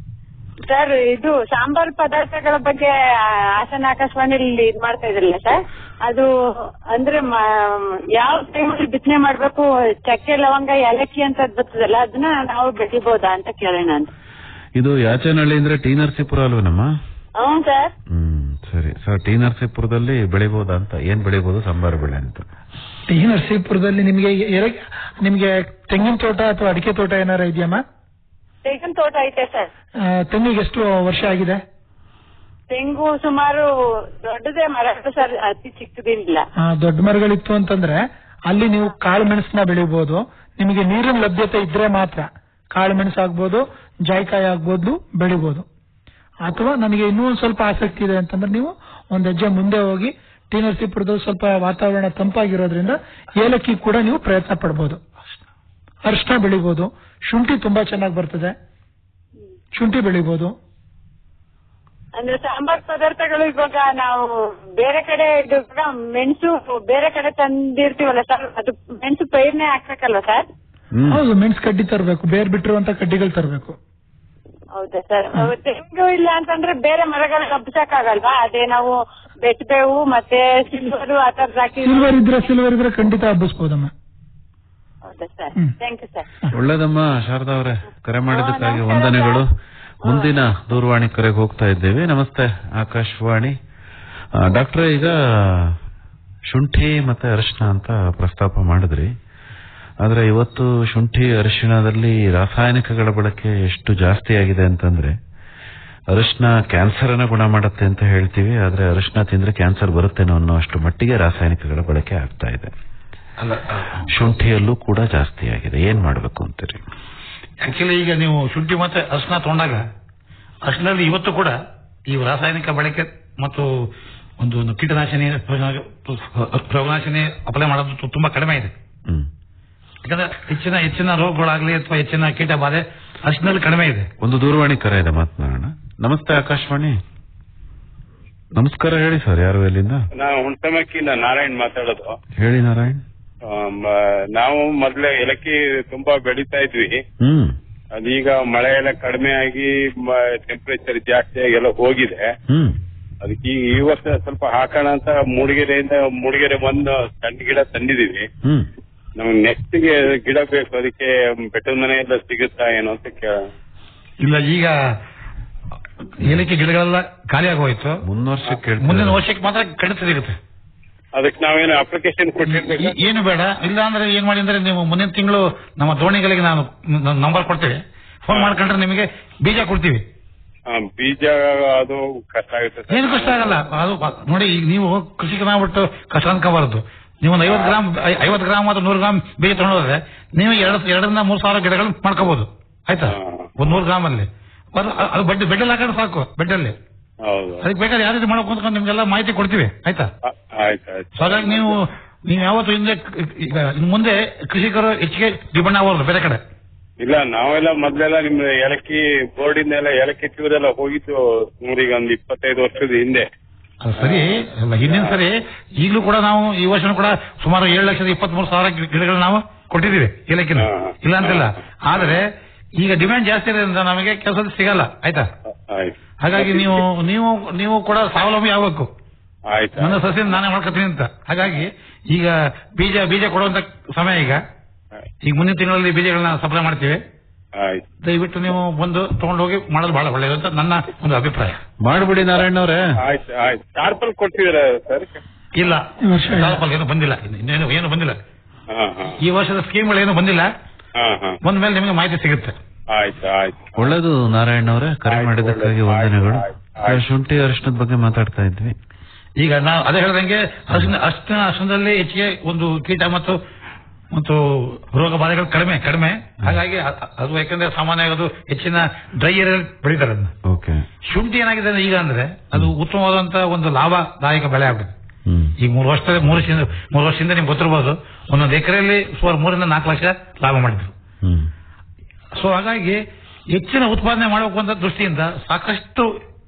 Speaker 9: ಸರ್ ಇದು ಸಾಂಬಾರ್ ಪದಾರ್ಥಗಳ ಬಗ್ಗೆ ಆ, ಹಾಸನ ಆಕಾಶವಾಣಿಯಲ್ಲಿ ಇದು ಮಾಡ್ತಾ ಇದ್ರಲ್ಲ ಸರ್ ಅದು ಅಂದ್ರೆ ಮ- ಯಾವ ಟೈಮಲ್ಲಿ ಬಿತ್ತನೆ ಮಾಡ್ಬೇಕು ಚಕ್ಕೆ ಲವಂಗ ಏಲಕ್ಕಿ ಅಂತ ಬರ್ತದಲ್ಲ ಅದನ್ನ ನಾವು ಬೆಳಿಬೋದಾ ಅಂತ ಕೇಳೋಣ ಅಂತ
Speaker 1: ಇದು ಯಾಚನಹಳ್ಳಿ ಅಂದ್ರೆ ಟಿ ನರಸೀಪುರ ಅಲ್ವೇನಮ್ಮ
Speaker 9: ಹ್ಞೂ ಸರ್
Speaker 1: ಹ್ಮ್ ಸರಿ ಸರ್ ಟಿ ನರಸೀಪುರದಲ್ಲಿ ಬೆಳಿಬೋದಾ ಅಂತ ಏನ್ ಬೆಳಿಬೋದು ಸಾಂಬಾರು ಬೆಳೆ ಅಂತ
Speaker 2: ಟಿ ನರಸೀಪುರದಲ್ಲಿ ನಿಮಗೆ ಎರ- ನಿಮಗೆ ತೆಂಗಿನ ತೋಟ ಅಥವಾ ಅಡಿಕೆ ತೋಟ ಏನಾರ ಇದೆಯಮ್ಮ
Speaker 9: ತೆಂಗಿನ ತೋಟ ಐತೆ ಸರ್
Speaker 2: ಆ, ತೆಂಗಿಗೆ ಎಷ್ಟು ವರ್ಷ ಆಗಿದೆ
Speaker 9: ತೆಂಗು ಸುಮಾರು ದೊಡ್ಡದೇ ಮರ ಸರ್ ಅತಿ ಚಿಕ್ಕದೇನಿಲ್ಲ
Speaker 2: ಆ, ದೊಡ್ಡ ಮರಗಳಿತ್ತು ಅಂತಂದ್ರೆ ಅಲ್ಲಿ ನೀವು ಕಾಳು ಮೆಣಸನ್ನ ಬೆಳಿಬಹುದು ನಿಮಗೆ ನೀರಿನ ಲಭ್ಯತೆ ಇದ್ರೆ ಮಾತ್ರ ಕಾಳು ಮೆಣಸು ಆಗ್ಬೋದು ಜಾಯ್ಕಾಯಿ ಆಗ್ಬೋದು ಬೆಳಿಬಹುದು ಅಥವಾ ನನಗೆ ಇನ್ನೂ ಒಂದ್ ಸ್ವಲ್ಪ ಆಸಕ್ತಿ ಇದೆ ಅಂತಂದ್ರೆ ನೀವು ಒಂದ್ ಹೆಜ್ಜೆ ಮುಂದೆ ಹೋಗಿ ಟಿ ನರಸೀಪುರದಲ್ಲಿ ಸ್ವಲ್ಪ ವಾತಾವರಣ ತಂಪಾಗಿರೋದ್ರಿಂದ ಏಲಕ್ಕಿ ಕೂಡ ನೀವು ಪ್ರಯತ್ನ ಪಡಬಹುದು ಅರಿಶಿನ ಬೆಳಿಬಹುದು ಶುಂಠಿ ತುಂಬಾ ಚೆನ್ನಾಗಿ ಬರ್ತದೆ ಶುಂಠಿ ಬೆಳಿಬಹುದು
Speaker 9: ಅಂದ್ರೆ ಸಾಂಬಾರ್ ಪದಾರ್ಥಗಳು ಇವಾಗ ನಾವು ಬೇರೆ ಕಡೆ ಇವಾಗ ಮೆಣಸು ಬೇರೆ ಕಡೆ ತಂದಿರ್ತೀವಲ್ಲ ಸರ್ ಅದು ಮೆಣಸು ಪೈರ್ನೇ ಹಾಕ್ಬೇಕಲ್ವಾ ಸರ್
Speaker 1: ಹ್ಮ್
Speaker 2: ಹೌದು ಮೆಣಸು ಕಡ್ಡಿ ತರಬೇಕು ಬೇರ್ ಬಿಟ್ಟಿರುವಂತ ಕಡ್ಡಿಗಳು ತರಬೇಕು
Speaker 9: ಹೌದಾ ಸರ್ ತೆಂಗು ಇಲ್ಲ ಅಂತಂದ್ರೆ ಬೇರೆ ಮರಗಳು ಹಬ್ಸಕ್ಕಾಗಲ್ವಾ ಅದೇ ನಾವು ಬೆಟ್ಟಬೇವು ಮತ್ತೆ ಸಿಲ್ವರು ಆ ತರದ್ ಹಾಕಿ
Speaker 2: ಸಿಲ್ವರ್ ಇದ್ರೆ ಸಿಲ್ವರ್ ಇದ್ರೆ ಖಂಡಿತ ಹಬ್ಬಿಸ್ಬೋದಮ್ಮ
Speaker 9: ಹೌದಾ ಸರ್
Speaker 2: ಹ್ಮ್.
Speaker 9: ಥ್ಯಾಂಕ್ ಯು ಸರ್
Speaker 1: ಒಳ್ಳೇದಮ್ಮ ಶಾರದಾ ಅವರೇ ಕರೆ ಮಾಡಿದ್ದಕ್ಕಾಗಿ ವಂದನೆಗಳು ಮುಂದಿನ ದೂರವಾಣಿ ಕರೆಗೆ ಹೋಗ್ತಾ ಇದ್ದೇವೆ ನಮಸ್ತೆ ಆಕಾಶವಾಣಿ ಆ, ಡಾಕ್ಟ್ರೇ ಈಗ ಶುಂಠಿ ಮತ್ತೆ ಅರಿಶಿನ ಅಂತ ಪ್ರಸ್ತಾಪ ಮಾಡಿದ್ರಿ ಆದ್ರೆ ಇವತ್ತು ಶುಂಠಿ ಅರಿಶಿಣದಲ್ಲಿ ರಾಸಾಯನಿಕಗಳ ಬಳಕೆ ಎಷ್ಟು ಜಾಸ್ತಿ ಆಗಿದೆ ಅಂತಂದ್ರೆ ಅರಿಶಿನ ಕ್ಯಾನ್ಸರ್ ಅನ್ನ ಗುಣ ಮಾಡುತ್ತೆ ಅಂತ ಹೇಳ್ತೀವಿ ಆದ್ರೆ ಅರಿಶಿನ ತಿಂದ್ರೆ ಕ್ಯಾನ್ಸರ್ ಬರುತ್ತೇನೋ ಅನ್ನೋ ಅಷ್ಟು ಮಟ್ಟಿಗೆ ರಾಸಾಯನಿಕಗಳ ಬಳಕೆ ಆಗ್ತಾ ಇದೆ
Speaker 5: ಅಲ್ಲ
Speaker 1: ಶುಂಠಿಯಲ್ಲೂ ಕೂಡ ಜಾಸ್ತಿ ಆಗಿದೆ ಏನ್ ಮಾಡ್ಬೇಕು ಅಂತೀರಿ
Speaker 5: ಆಕ್ಚುಲಿ ಈಗ ನೀವು ಶುಂಠಿ ಮತ್ತೆ ಅರ್ಶನ ತಗೊಂಡಾಗ ಅರ್ಶನಲ್ಲಿ ಇವತ್ತು ಕೂಡ ಈ ರಾಸಾಯನಿಕ ಬಳಕೆ ಮತ್ತು ಒಂದು ಒಂದು ಕೀಟನಾಶಿನಿ ಪ್ರಯೋಗನಾಶಿನಿ ಅಪ್ಲೈ ಮಾಡೋದು ತು- ತುಂಬಾ ಕಡಿಮೆ ಇದೆ
Speaker 1: ಹ್ಮ್
Speaker 5: ಯಾಕಂದ್ರೆ ಹೆಚ್ಚಿನ ಹೆಚ್ಚಿನ ರೋಗಗಳಾಗ್ಲಿ ಅಥವಾ ಹೆಚ್ಚಿನ ಕೀಟ ಬಾಧೆ ಅರ್ಶನಲ್ಲಿ ಕಡಿಮೆ ಇದೆ
Speaker 1: ಒಂದು ದೂರವಾಣಿ ಕರೆ ಇದೆ ಮಾತನಾಡೋಣ ನಮಸ್ತೆ ಆಕಾಶವಾಣಿ ನಮಸ್ಕಾರ ಹೇಳಿ ಸರ್ ಯಾರು ಎಲ್ಲಿಂದ
Speaker 10: ನಾವು ಹುಣಸಮಕ್ಕಿಂದ ನಾರಾಯಣ್ ಮಾತಾಡೋದು
Speaker 1: ಹೇಳಿ ನಾರಾಯಣ್
Speaker 10: ಆಮ್, ನಾವು ಮೊದ್ಲೇ ಏಲಕ್ಕಿ ತುಂಬಾ ಬೆಳೀತಾ ಇದ್ವಿ
Speaker 1: ಹ್ಮ್
Speaker 10: ಅದೀಗ ಮಳೆ ಎಲ್ಲ ಕಡಿಮೆ ಆಗಿ ಟೆಂಪರೇಚರ್ ಜಾಸ್ತಿ ಆಗಿ ಎಲ್ಲ ಹೋಗಿದೆ
Speaker 1: ಹ್ಮ್
Speaker 10: ಅದಕ್ಕೆ ಈ ಈ ವರ್ಷ ಸ್ವಲ್ಪ ಹಾಕೋಣ ಅಂತ ಮೂಡಿಗೆರೆಯಿಂದ ಮೂಡಿಗೆರೆ ಒಂದು ಸಣ್ಣ ಗಿಡ ತಂದಿದೀವಿ
Speaker 1: ಹ್ಮ್
Speaker 10: ನಮ್ಗೆ ನೆಕ್ಸ್ಟ್ ಗೆ ಗಿಡ ಬೇಕು ಅದಕ್ಕೆ ಬೆಟ್ಟದ ಮನೆ ಎಲ್ಲ ಸಿಗುತ್ತಾ ಏನೋ ಅಂತ ಕೇಳ
Speaker 5: ಇಲ್ಲ ಈಗ ಏಲಕ್ಕಿ ಗಿಡಗಳೆಲ್ಲ ಖಾಲಿ ಆಗೋಯ್ತು
Speaker 1: ಮುಂದಿನ ವರ್ಷಕ್ಕೆ
Speaker 5: ಮುಂದಿನ
Speaker 1: ಕೇಳ್ತಾರೆ
Speaker 5: ವರ್ಷಕ್ಕೆ ಮಾತ್ರ ಖಂಡಿತ ಸಿಗುತ್ತೆ
Speaker 10: ಅದಕ್ಕೆ ನಾವೇನು ಅಪ್ಲಿಕೇಶನ್ ಕೊಟ್ಟಿರ್ಬೇಕು
Speaker 5: ಈ- ಏನು ಬೇಡ ಇಲ್ಲ ಅಂದ್ರೆ ಏನ್ ಮಾಡಿ ಅಂದ್ರೆ ನೀವು ಮುಂದಿನ ತಿಂಗಳು ನಮ್ಮ ದೋಣಿಗಳಿಗೆ ನಾನು ನಂಬರ್ ಕೊಡ್ತೇವೆ ಫೋನ್ ಮಾಡ್ಕೊಂಡ್ರೆ ನಿಮಗೆ ಬೀಜ ಕೊಡ್ತೀವಿ
Speaker 10: ಆ, ಬೀಜ ಅದು ಕಷ್ಟ ಆಗುತ್ತೆ ಸರ್.
Speaker 5: ಏನು ಕಷ್ಟ ಆಗಲ್ಲ ಅದು ನೋಡಿ ಈಗ ನೀವು ಕೃಷಿಕನಾಗ್ಬಿಟ್ಟು ಕಷ್ಟ ಅನ್ಕೋಬಾರದು ನೀವು ಒಂದು ಐವತ್ತು ಗ್ರಾಮ್ ಐ- ಐವತ್ತು ಗ್ರಾಮ್ ಅಥವಾ ನೂರು ಗ್ರಾಮ್ ಬೀಜ ತಗೊಂಡೋದ್ರೆ ನೀವು ಎರಡು ಎರಡರಿಂದ ಮೂರು ಸಾವಿರ ಗಿಡಗಳು ಮಾಡ್ಕೋಬಹುದು ಆಯ್ತಾ
Speaker 10: ಹಾ.
Speaker 5: ಒಂದ್ ನೂರು ಗ್ರಾಮ್ ಅಲ್ಲಿ ಅದು ಅದು ಬೆಡ್ ಬೆಡ್ಡಲ್ಲಿ ಹಾಕೋದು ಸಾಕು ಬೆಡ್ಡಲ್ಲಿ
Speaker 10: ಹೌದು
Speaker 5: ಅದಕ್ಕೆ ಬೇಕಾದ್ರೆ ಯಾವ ರೀತಿ ಮಾಡ್ಬೇಕು ಅಂತ ನಿಮ್ಗೆಲ್ಲ ಮಾಹಿತಿ ಕೊಡ್ತೀವಿ ಆಯ್ತಾ
Speaker 10: ಆ- ಆಯ್ತು ಆಯ್ತು
Speaker 5: ಸೊ ಹಾಗಾಗಿ ನೀವು ನೀವು ಯಾವತ್ತು ಹಿಂದೆ ಈಗ ಇನ್ನು ಮುಂದೆ ಕೃಷಿಕರು ಹೆಚ್ಚಿಗೆ ಡಿಪೆಂಡ್ ಆಗಬಾರ್ದು ಬೇರೆ ಕಡೆ
Speaker 10: ಇಲ್ಲ ನಾವೆಲ್ಲ ಮೊದ್ಲೆಲ್ಲ ನಿಮ್ ಏಲಕ್ಕಿ ಬೋರ್ಡ್ ಇಂದ ಏಲಕ್ಕಿ ಟೂರೆಲ್ಲ ಹೋಗಿದ್ದು ನೂರಿಗೆ ಒಂದು ಇಪ್ಪತ್ತೈದು ವರ್ಷದ ಹಿಂದೆ
Speaker 5: ಅದು ಸರಿ ಅಲ್ಲ ಹಿಂದಿನ ಸರಿ ಈಗಲೂ ಕೂಡ ನಾವು ಈ ವರ್ಷ ಕೂಡ ಸುಮಾರು ಏಳು ಲಕ್ಷದ ಇಪ್ಪತ್ಮೂರು ಸಾವಿರ ಗಿ- ಗಿಡಗಳು ನಾವು ಕೊಟ್ಟಿದ್ದೀವಿ ಏಲಕ್ಕಿನ
Speaker 10: ಹಾ.
Speaker 5: ಇಲ್ಲ ಅಂತಿಲ್ಲ ಆದ್ರೆ ಈಗ ಡಿಮ್ಯಾಂಡ್ ಜಾಸ್ತಿ ಇರೋದ್ರಿಂದ ನಮಗೆ ಕೆಲಸದ ಸಿಗಲ್ಲ ಆಯ್ತಾ
Speaker 10: ಆಯ್ತು
Speaker 5: ಹಾಗಾಗಿ ನೀವು ನೀವು ನೀವು ಕೂಡ ಸ್ವಾವಲಂಬಿ ಆಗ್ಬೇಕು
Speaker 10: ಆಯ್ತು
Speaker 5: ನನ್ನ ಸಸ್ಯ ನಾನೇ ಮಾಡ್ಕೊತೀನಿ ಅಂತ ಹಾಗಾಗಿ ಈಗ ಬೀಜ ಬೀಜ ಕೊಡುವಂತ ಸಮಯ ಈಗ ಈಗ ಮುಂದಿನ ತಿಂಗಳಲ್ಲಿ ಬೀಜಗಳನ್ನ ಸಪ್ಲೈ ಮಾಡ್ತೀವಿ
Speaker 10: ಆಯ್ತು
Speaker 5: ದಯವಿಟ್ಟು ನೀವು ಬಂದು ತಗೊಂಡು ಹೋಗಿ ಮಾಡೋದು ಬಹಳ ಒಳ್ಳೆಯದು ಅಂತ ನನ್ನ ಒಂದು ಅಭಿಪ್ರಾಯ
Speaker 1: ಮಾಡ್ಬಿಡಿ ನಾರಾಯಣ್ ಅವರೇ
Speaker 10: ಆಯ್ತು ಆಯ್ತು ಟಾರ್ಪಲ್ ಕೊಟ್ಟಿದ್ದೀರಾ ಸರ್
Speaker 5: ಇಲ್ಲ
Speaker 2: ಈ ವರ್ಷ ಇಲ್ಲ.
Speaker 5: ಸಾಲಫಲ ಏನು ಬಂದಿಲ್ಲ ಇನ್ನು- ಇನ್ನೇನು ಏನು ಬಂದಿಲ್ಲ
Speaker 10: ಹಾ ಹಾ
Speaker 5: ಈ ವರ್ಷದ ಸ್ಕೀಮ್ಗಳು ಏನು ಬಂದಿಲ್ಲ
Speaker 10: ಹಾ ಹಾ
Speaker 5: ಬಂದ ಮೇಲೆ ನಿಮಗೆ ಮಾಹಿತಿ ಸಿಗುತ್ತೆ
Speaker 10: ಆಯ್ತು ಆಯ್ತು
Speaker 1: ಒಳ್ಳೇದು ನಾರಾಯಣ್ ಅವರೇ ಕರೆ
Speaker 10: ಆಯ್ತು,
Speaker 1: ಮಾಡಿದ್ದಕ್ಕಾಗಿ
Speaker 10: ಒಳ್ಳೇದು.
Speaker 1: ವಂದನೆಗಳು
Speaker 10: ಆಯ್ತು, ಆಯ್ತು.
Speaker 1: ಶುಂಠಿ ಅರಿಶಿನದ ಬಗ್ಗೆ ಮಾತಾಡ್ತಾ ಇದ್ವಿ
Speaker 5: ಈಗ ನಾವು ಅದೇ ಹೇಳ್ದಂಗೆ ಅರ್ಶಿನ ಅರ್ಶಿನ ಅರ್ಶಿನದಲ್ಲಿ ಹೆಚ್ಚಿಗೆ ಒಂದು ಕೀಟ ಮತ್ತು ಮತ್ತು ರೋಗ ಬಾಧೆಗಳು ಕಡಿಮೆ ಕಡಿಮೆ ಹಾಗಾಗಿ ಅ- ಅದು ಯಾಕಂದ್ರೆ ಸಾಮಾನ್ಯವಾಗಿ ಅದು ಹೆಚ್ಚಿನ ಡ್ರೈ ಏರಿಯಾ ಬೆಳೀತಾರೆ ಅದನ್ನ
Speaker 1: ಓಕೆ
Speaker 5: ಶುಂಠಿ ಏನಾಗಿದೆ ಅಂದ್ರೆ ಈಗ ಅಂದ್ರೆ ಅದು ಉತ್ತಮವಾದಂತ ಒಂದು ಲಾಭದಾಯಕ ಬೆಳೆ ಆಗುತ್ತೆ
Speaker 1: ಹ್ಮ್
Speaker 5: ಈಗ ಮೂರು ವರ್ಷದ ಮೂರು ವರ್ಷದಿಂದ ಮೂರು ವರ್ಷದಿಂದ ನಿಮ್ಗೆ ಗೊತ್ತಿರ್ಬೋದು ಒಂದೊಂದು ಎಕರೆಯಲ್ಲಿ ಸುಮಾರು ಮೂರಿಂದ ನಾಲ್ಕು ಲಕ್ಷ ಲಾಭ ಮಾಡಿದ್ರು
Speaker 1: ಹ್ಮ್
Speaker 5: ಸೊ ಹಾಗಾಗಿ ಹೆಚ್ಚಿನ ಉತ್ಪಾದನೆ ಮಾಡಬೇಕು ಅಂತ ದೃಷ್ಟಿಯಿಂದ ಸಾಕಷ್ಟು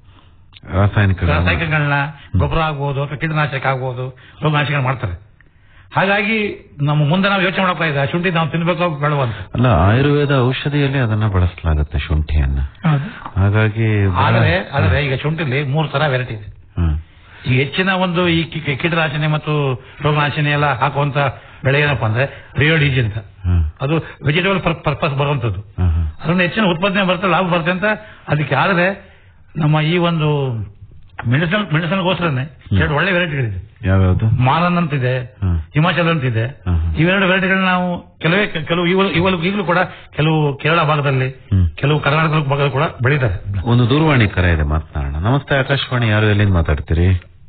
Speaker 1: ರಾಸಾಯನಿಕ
Speaker 5: ರಾಸಾಯನಿಕಗಳನ್ನ ಗೊಬ್ಬರ ಆಗ್ಬೋದು ಅಥವಾ ಕೀಟನಾಶಕ ಆಗ್ಬೋದು ರೋಗನಾಶಕ ಮಾಡ್ತಾರೆ ಹಾಗಾಗಿ ನಮ್ಮ ಮುಂದೆ ನಾವು ಯೋಚನೆ ಮಾಡಪ್ಪ ಇದೆ ಶುಂಠಿ ನಾವು ತಿನ್ಬೇಕು ಬೇಡವ ಅಂತ
Speaker 1: ಅಲ್ಲ ಆಯುರ್ವೇದ ಔಷಧಿಯಲ್ಲಿ ಅದನ್ನ ಬಳಸಲಾಗುತ್ತೆ ಶುಂಠಿಯನ್ನ
Speaker 2: ಹೌದು
Speaker 1: ಹಾಗಾಗಿ ಬಹಳ-
Speaker 5: ಆದರೆ ಆದರೆ ಈಗ ಶುಂಠಿಲಿ ಮೂರು ತರ ವೆರೈಟಿ ಇದೆ
Speaker 1: ಹ್ಮ್.
Speaker 5: ಈ ಹೆಚ್ಚಿನ ಒಂದು ಈ ಕಿ- ಕಿ- ಕೀಟನಾಶಿನಿ ಮತ್ತು ರೋಗನಾಶಿನಿ ಎಲ್ಲ ಹಾಕುವಂತ ಬೆಳೆ ಏನಪ್ಪಾ ಅಂದ್ರೆ ರಿಯೋಡಿಜಿ ಅಂತ
Speaker 1: ಹ್ಮ್.
Speaker 5: ಅದು ವೆಜಿಟೇಬಲ್ ಪರ್ಪಸ್ ಬರುವಂತದ್ದು
Speaker 1: ಹ್ಮ್, ಹ್ಮ್.
Speaker 5: ಅದನ್ನ ಹೆಚ್ಚಿನ ಉತ್ಪಾದನೆ ಬರುತ್ತೆ ಲಾಭ ಬರುತ್ತೆ ಅಂತ ಅದಕ್ಕೆ ಆದರೆ ನಮ್ಮ ಈ ಒಂದು ಮೆಡಿಸನ್ ಮೆಡಿಸನ್ಗೋಸ್ಕರನೇ ಎರಡು ಒಳ್ಳೆ ವೆರೈಟಿಗಳಿದೆ
Speaker 1: ಯಾವ್ಯಾವ್ದು
Speaker 5: ಮಾಲನ್ ಅಂತಿದೆ
Speaker 1: ಹ್ಮ್.
Speaker 5: ಹಿಮಾಚಲ್ ಅಂತಿದೆ
Speaker 1: ಹ್ಮ್, ಹ್ಮ್.
Speaker 5: ಇವೆರಡು ವೆರೈಟಿಗಳನ್ನ ನಾವು ಕೆಲವೇ ಕೆಲವು ಇವ- ಇವ ಈಗಲೂ ಕೂಡ ಕೆಲವು ಕೇರಳ ಭಾಗದಲ್ಲಿ
Speaker 1: ಹ್ಮ್.
Speaker 5: ಕೆಲವು ಕರ್ನಾಟಕ ಭಾಗದಲ್ಲಿ ಕೂಡ ಬೆಳೀತಾರೆ
Speaker 1: ಒಂದು ದೂರವಾಣಿ ಕರೆ ಇದೆ ಮಾತನಾಡೋಣ ನಮಸ್ತೆ ಆಕಾಶವಾಣಿ ಯಾರು ಎಲ್ಲಿಂದ ಮಾತಾಡ್ತೀರಿ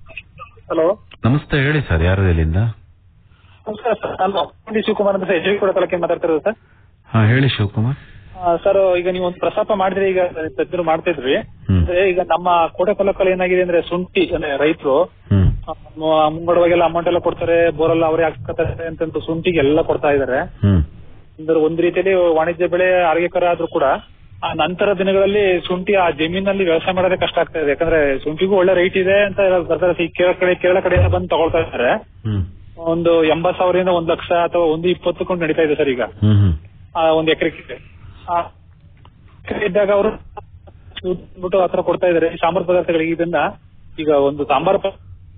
Speaker 6: ಹಲೋ
Speaker 1: ನಮಸ್ತೆ ಹೇಳಿ ಸರ್ ಯಾರು ಎಲ್ಲಿಂದ
Speaker 6: ನಮಸ್ಕಾರ ಸರ್ ನಾನು ಡಿ ಶಿವಕುಮಾರ್ ಅಂತ ಎಚ್ ಕೂಡ ತಾಲೂಕಿನ ಮಾತಾಡ್ತಿರೋದು ಸರ್
Speaker 1: ಹಾ ಹೇಳಿ ಶಿವಕುಮಾರ್
Speaker 6: ಆ, ಸರ್ ಈಗ ನೀವು ಒಂದು ಪ್ರಸ್ತಾಪ ಮಾಡಿದ್ರಿ ಈಗ ತಜ್ಞರು ಮಾಡ್ತಾ ಇದ್ವಿ
Speaker 1: ಹ್ಮ್.
Speaker 6: ಅಂದ್ರೆ ಈಗ ನಮ್ಮ ಕೋಟೆ ತಾಲೂಕಲ್ಲಿ ಏನಾಗಿದೆ ಅಂದ್ರೆ ಶುಂಠಿ ಅಂದ್ರೆ ರೈತರು
Speaker 1: ಹ್ಮ್
Speaker 6: ಮುಂಗಡವಾಗೆಲ್ಲ ಅಮೌಂಟ್ ಎಲ್ಲ ಕೊಡ್ತಾರೆ ಬೋರೆಲ್ಲ ಅವರೇ ಹಾಕ್ತಾರೆ ಅಂತಂದು ಶುಂಠಿಗೆ ಎಲ್ಲ ಕೊಡ್ತಾ ಇದಾರೆ
Speaker 1: ಹ್ಮ್
Speaker 11: ಅಂದ್ರೆ ಒಂದ್ ರೀತಿಯಲ್ಲಿ ವಾಣಿಜ್ಯ ಬೆಳೆ ಆರೋಗ್ಯಕರ ಆದ್ರೂ ಕೂಡ ಆ ನಂತರ ದಿನಗಳಲ್ಲಿ ಶುಂಠಿ ಆ ಜಮೀನಲ್ಲಿ ವ್ಯವಸಾಯ ಮಾಡೋದೇ ಕಷ್ಟ ಆಗ್ತಾ ಇದೆ ಯಾಕಂದ್ರೆ ಶುಂಠಿಗೂ ಒಳ್ಳೆ ರೇಟ್ ಇದೆ ಅಂತ ಎಲ್ಲ ಬರ್ತಾರೆ ಈ ಕೇರಳ ಕಡೆ ಕೇರಳ ಕಡೆಯಿಂದ ಬಂದು ತಗೊಳ್ತಾ ಇದ್ದಾರೆ
Speaker 1: ಹ್ಮ್
Speaker 11: ಒಂದು ಎಂಬತ್ ಸಾವಿರದಿಂದ ಒಂದ್ ಲಕ್ಷ ಅಥವಾ ಒಂದು ಇಪ್ಪತ್ತಕ್ಕೊಂಡು ನಡೀತಾ ಇದೆ ಸರ್ ಈಗ
Speaker 1: ಹ್ಮ್ ಹ್ಮ್
Speaker 11: ಆ ಒಂದ್ ಎಕರೆಗೆ ಇದ್ದಾಗ ಅವರು ಬಿಟ್ಟು ಆತರ ಕೊಡ್ತಾ ಇದಾರೆ ಈ ಸಾಂಬಾರ್ ಪದಾರ್ಥಗಳಿಗೆ ಇದನ್ನ ಈಗ ಒಂದು ಸಾಂಬಾರ್ ಪ-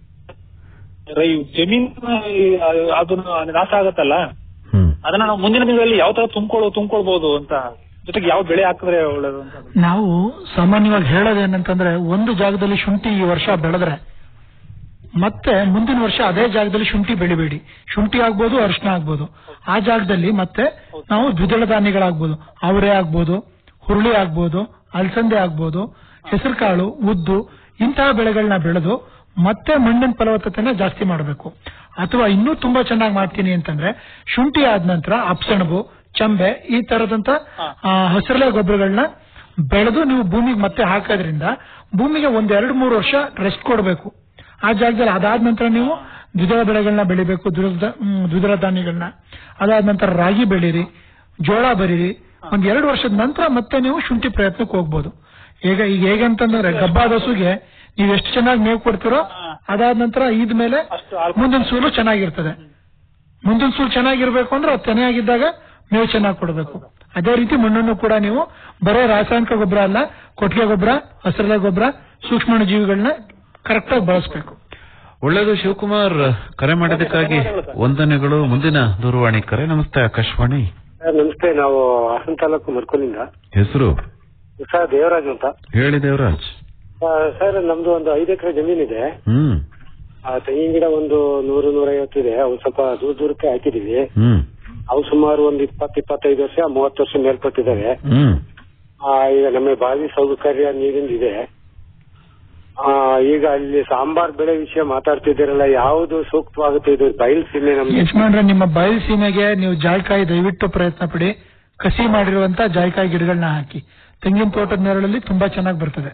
Speaker 11: ರೈ- ಜಮೀನ್ ಅದನ್ನ ನಾಶ ಆಗತ್ತಲ್ಲ ಅದನ್ನ ನಾವು ಮುಂದಿನ ದಿನಗಳಲ್ಲಿ ಯಾವ ತರ ತುಂಬ್ಕೊಳ್ಳೋ ತುಂಬ್ಕೊಳ್ಬಹುದು ಅಂತ ಜೊತೆಗೆ ಯಾವ ಬೆಳೆ ಹಾಕಿದ್ರೆ ಒಳ್ಳೇದು ಅಂತ
Speaker 2: ನಾವು ಸಾಮಾನ್ಯವಾಗಿ ಹೇಳೋದೇನಂತಂದ್ರೆ ಒಂದು ಜಾಗದಲ್ಲಿ ಶುಂಠಿ ಈ ವರ್ಷ ಬೆಳೆದ್ರೆ ಮತ್ತೆ ಮುಂದಿನ ವರ್ಷ ಅದೇ ಜಾಗದಲ್ಲಿ ಶುಂಠಿ ಬೆಳಿಬೇಡಿ ಶುಂಠಿ ಆಗ್ಬೋದು ಅರಿಶಿನ ಆಗ್ಬೋದು ಆ ಜಾಗದಲ್ಲಿ ಮತ್ತೆ ನಾವು ದ್ವಿದಳ ಧಾನ್ಯಗಳಾಗ್ಬೋದು ಅವರೆ ಆಗ್ಬೋದು ಹುರುಳಿ ಆಗ್ಬೋದು ಅಲಸಂದೆ ಆಗ್ಬೋದು ಹೆಸರುಕಾಳು ಉದ್ದು ಇಂತಹ ಬೆಳೆಗಳನ್ನ ಬೆಳೆದು ಮತ್ತೆ ಮಣ್ಣಿನ ಫಲವತ್ತತೆನ ಜಾಸ್ತಿ ಮಾಡಬೇಕು ಅಥವಾ ಇನ್ನೂ ತುಂಬಾ ಚೆನ್ನಾಗಿ ಮಾಡ್ತೀನಿ ಅಂತಂದ್ರೆ ಶುಂಠಿ ಆದ ನಂತರ ಅಪ್ಸಣಬು ಚಂಬೆ ಈ ತರದಂತ ಆ, ಹಸಿರೆಲೆ ಗೊಬ್ಬರಗಳನ್ನ ಬೆಳೆದು ನೀವು ಭೂಮಿಗೆ ಮತ್ತೆ ಹಾಕೋದ್ರಿಂದ ಭೂಮಿಗೆ ಒಂದ್ ಎರಡು ಮೂರು ವರ್ಷ ರೆಸ್ಟ್ ಕೊಡಬೇಕು ಆ ಜಾಗದಲ್ಲಿ ಅದಾದ ನಂತರ ನೀವು ದ್ವಿದಳ ಬೆಳೆಗಳನ್ನ ಬೆಳಿಬೇಕು ದ್ವಿದಳ ಹ್ಮ್, ದ್ವಿದಳ ಧಾನ್ಯಗಳನ್ನ ಅದಾದ ನಂತರ ರಾಗಿ ಬೆಳೀರಿ ಜೋಳ ಬೆಳೀರಿ ಒಂದ್ ಎರಡು ವರ್ಷದ ನಂತರ ಮತ್ತೆ ನೀವು ಶುಂಠಿ ಪ್ರಯತ್ನಕ್ಕೆ ಹೋಗ್ಬೋದು ಈಗ ಈಗ ಹೇಗಂತಂದ್ರೆ ಗಬ್ಬಾದ ಹಸುಗೆ ನೀವು ಎಷ್ಟು ಚೆನ್ನಾಗಿ ಮೇವು ಕೊಡ್ತೀರೋ ಅದಾದ ನಂತರ ಇದ್ ಮೇಲೆ ಮುಂದಿನ ಸೂಲು ಚೆನ್ನಾಗಿರ್ತದೆ ಮುಂದಿನ ಸೂಲು ಚೆನ್ನಾಗಿರ್ಬೇಕು ಅಂದ್ರೆ ಅದು ತೆನೆಯಾಗಿದ್ದಾಗ ಮೇವು ಚೆನ್ನಾಗಿ ಕೊಡಬೇಕು ಅದೇ ರೀತಿ ಮಣ್ಣನ್ನು ಕೂಡ ನೀವು ಬರೇ ರಾಸಾಯನಿಕ ಗೊಬ್ಬರ ಅಲ್ಲ ಕೊಟ್ಟಿಗೆ ಗೊಬ್ಬರ ಹಸಿರೆಲೆ ಗೊಬ್ಬರ ಸೂಕ್ಷ್ಮಾಣು ಜೀವಿಗಳನ್ನ ಕರೆಕ್ಟ್ ಆಗಿ ಬಳಸಬೇಕು
Speaker 1: ಒಳ್ಳೆಯದು ಶಿವಕುಮಾರ್ ಕರೆ ಮಾಡಿದ್ದಕ್ಕಾಗಿ ವಂದನೆಗಳು ಮುಂದಿನ ದೂರವಾಣಿ ಕರೆ ನಮಸ್ತೆ ಆಕಾಶವಾಣಿ
Speaker 12: ಸರ್ ನಮಸ್ತೆ ನಾವು ಹಾಸನ ತಾಲೂಕು ಮರ್ಕೂಲಿಂದ
Speaker 1: ಹೆಸರು
Speaker 12: ಸರ್ ದೇವರಾಜ್ ಅಂತ
Speaker 1: ಹೇಳಿ ದೇವರಾಜ್
Speaker 12: ಆ, ಸರ್ ನಮ್ದು ಒಂದು ಐದು ಎಕರೆ ಜಮೀನಿದೆ
Speaker 1: ಹ್ಮ್
Speaker 12: ಆ ತೆಂಗಿನ ಗಿಡ ಒಂದು ನೂರು ನೂರೈವತ್ತು ಇದೆ ಅವು ಸ್ವಲ್ಪ ದೂರ ದೂರಕ್ಕೆ ಹಾಕಿದೀವಿ
Speaker 1: ಹ್ಮ್
Speaker 12: ಅವು ಸುಮಾರು ಒಂದು ಇಪ್ಪತ್ತು ಇಪ್ಪತ್ತೈದು ವರ್ಷ ಮೂವತ್ತು ವರ್ಷ ಮೇಲ್ಪಟ್ಟಿದ್ದಾವೆ
Speaker 1: ಹ್ಮ್
Speaker 12: ಆ, ಈಗ ನಮಗೆ ಬಾವಿ ಸೌಕರ್ಯ ನೀರಿಂದ ಇದೆ ಆ, ಈಗ ಅಲ್ಲಿ ಸಾಂಬಾರ್ ಬೆಳೆ ವಿಷಯ ಮಾತಾಡ್ತಿದ್ದೀರಲ್ಲ ಯಾವುದು ಸೂಕ್ತವಾಗುತ್ತೆ ಇದು ಬಯಲು ಸೀಮೆ ನಮ್ಗೆ
Speaker 2: ಯಜಮಾನ್ರೆ ನಿಮ್ಮ ಬಯಲು ಸೀಮೆಗೆ ನೀವು ಜಾಯ್ಕಾಯಿ ದಯವಿಟ್ಟು ಪ್ರಯತ್ನ ಪಡಿ ಕಸಿ ಮಾಡಿರುವಂತ ಜಾಯ್ಕಾಯಿ ಗಿಡಗಳನ್ನ ಹಾಕಿ ತೆಂಗಿನ ತೋಟದ ನೆರಳಲ್ಲಿ ತುಂಬಾ ಚೆನ್ನಾಗಿ ಬರ್ತದೆ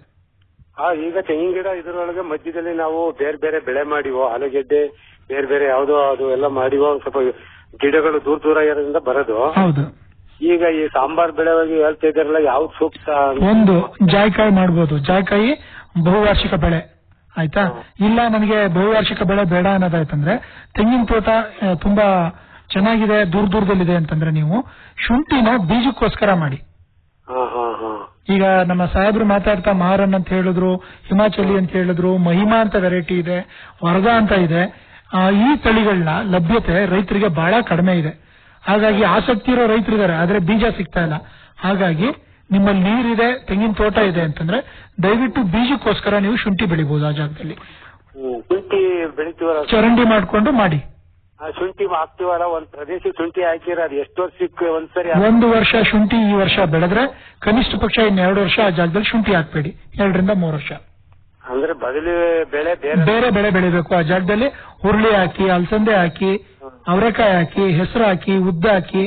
Speaker 12: ಆ ಈಗ ತೆಂಗಿನ ಗಿಡ ಇದ್ರೊಳಗೆ ಮಧ್ಯದಲ್ಲಿ ನಾವು ಬೇರೆ ಬೇರೆ ಬೆಳೆ ಮಾಡಿವೋ ಆಲೂಗೆಡ್ಡೆ ಬೇರೆ ಬೇರೆ ಯಾವ್ದೋ ಅದು ಎಲ್ಲ ಮಾಡಿವೋ ಒಂದ್ ಸ್ವಲ್ಪ ಗಿಡಗಳು ದೂರ ದೂರ ಇರೋದ್ರಿಂದ ಬರೋದು
Speaker 2: ಹೌದು
Speaker 12: ಈಗ ಈ ಸಾಂಬಾರ್ ಬೆಳೆ ಬಗ್ಗೆ ಹೇಳ್ತಾ ಇದ್ದಾರಲ್ಲ ಯಾವ್ದು ಸೂಕ್ತ ಅಂತ.
Speaker 2: ಒಂದು ಜಾಯ್ಕಾಯಿ ಮಾಡ್ಬೋದು ಜಾಯ್ಕಾಯಿ ಬಹುವಾರ್ಷಿಕ ಬೆಳೆ ಆಯ್ತಾ ಇಲ್ಲ ನನಗೆ ಬಹುವಾರ್ಷಿಕ ಬೆಳೆ ಬೇಡ ಅನ್ನೋದಾಯ್ತಂದ್ರೆ ತೆಂಗಿನ ತೋಟ ಆ, ತುಂಬಾ ಚೆನ್ನಾಗಿದೆ ದೂರ ದೂರದಲ್ಲಿದೆ ಅಂತಂದ್ರೆ ನೀವು ಶುಂಠಿನ ಬೀಜಕ್ಕೋಸ್ಕರ ಮಾಡಿ
Speaker 12: ಹಾ ಹಾ ಹಾ
Speaker 2: ಈಗ ನಮ್ಮ ಸಾಹೇಬ್ರು ಮಾತಾಡ್ತಾ ಮಾರನ್ ಅಂತ ಹೇಳಿದ್ರು ಹಿಮಾಚಲಿ ಅಂತ ಹೇಳಿದ್ರು ಮಹಿಮಾ ಅಂತ ವೆರೈಟಿ ಇದೆ ವರದಾ ಅಂತ ಇದೆ ಆ, ಈ ತಳಿಗಳನ್ನ ಲಭ್ಯತೆ ರೈತರಿಗೆ ಬಹಳ ಕಡಿಮೆ ಇದೆ ಹಾಗಾಗಿ ಆಸಕ್ತಿ ಇರೋ ರೈತರಿದ್ದಾರೆ ಆದ್ರೆ ಬೀಜ ಸಿಗ್ತಾ ಇಲ್ಲ ಹಾಗಾಗಿ ನಿಮ್ಮಲ್ಲಿ ನೀರಿದೆ ತೆಂಗಿನ ತೋಟ ಇದೆ ಅಂತಂದ್ರೆ ದಯವಿಟ್ಟು ಬೀಜಕ್ಕೋಸ್ಕರ ನೀವು ಶುಂಠಿ ಬೆಳಿಬಹುದು ಆ ಜಾಗದಲ್ಲಿ
Speaker 12: ಹ್ಮ್. ಶುಂಠಿ ಬೆಳಿತೀವಲ್ಲ
Speaker 2: ಚರಂಡಿ ಮಾಡ್ಕೊಂಡು ಮಾಡಿ
Speaker 12: ಆ ಶುಂಠಿ ಹಾಕ್ತಿವಲ್ಲ ಒಂದ್ ಪ್ರದೇಶ ಶುಂಠಿ ಹಾಕಿರ ಅದು ಎಷ್ಟು ವರ್ಷಕ್ಕೆ ಒಂದ್ಸರಿ
Speaker 2: ಒಂದು ವರ್ಷ ಶುಂಠಿ ಈ ವರ್ಷ ಬೆಳೆದ್ರೆ ಕನಿಷ್ಠ ಪಕ್ಷ ಇನ್ನೆರಡು ವರ್ಷ ಆ ಜಾಗದಲ್ಲಿ ಶುಂಠಿ ಹಾಕ್ಬೇಡಿ ಎರಡರಿಂದ ಮೂರು ವರ್ಷ
Speaker 12: ಅಂದ್ರೆ ಬದಲಿ ಬೆಳೆ ಬೇರೆ
Speaker 2: ಬೇರೆ ಬೆಳೆ ಬೆಳಿಬೇಕು ಆ ಜಾಗದಲ್ಲಿ ಹುರುಳಿ ಹಾಕಿ ಅಲಸಂದೆ ಹಾಕಿ ಅವರೆಕಾಯಿ ಹಾಕಿ ಹೆಸರು ಹಾಕಿ ಉದ್ದ ಹಾಕಿ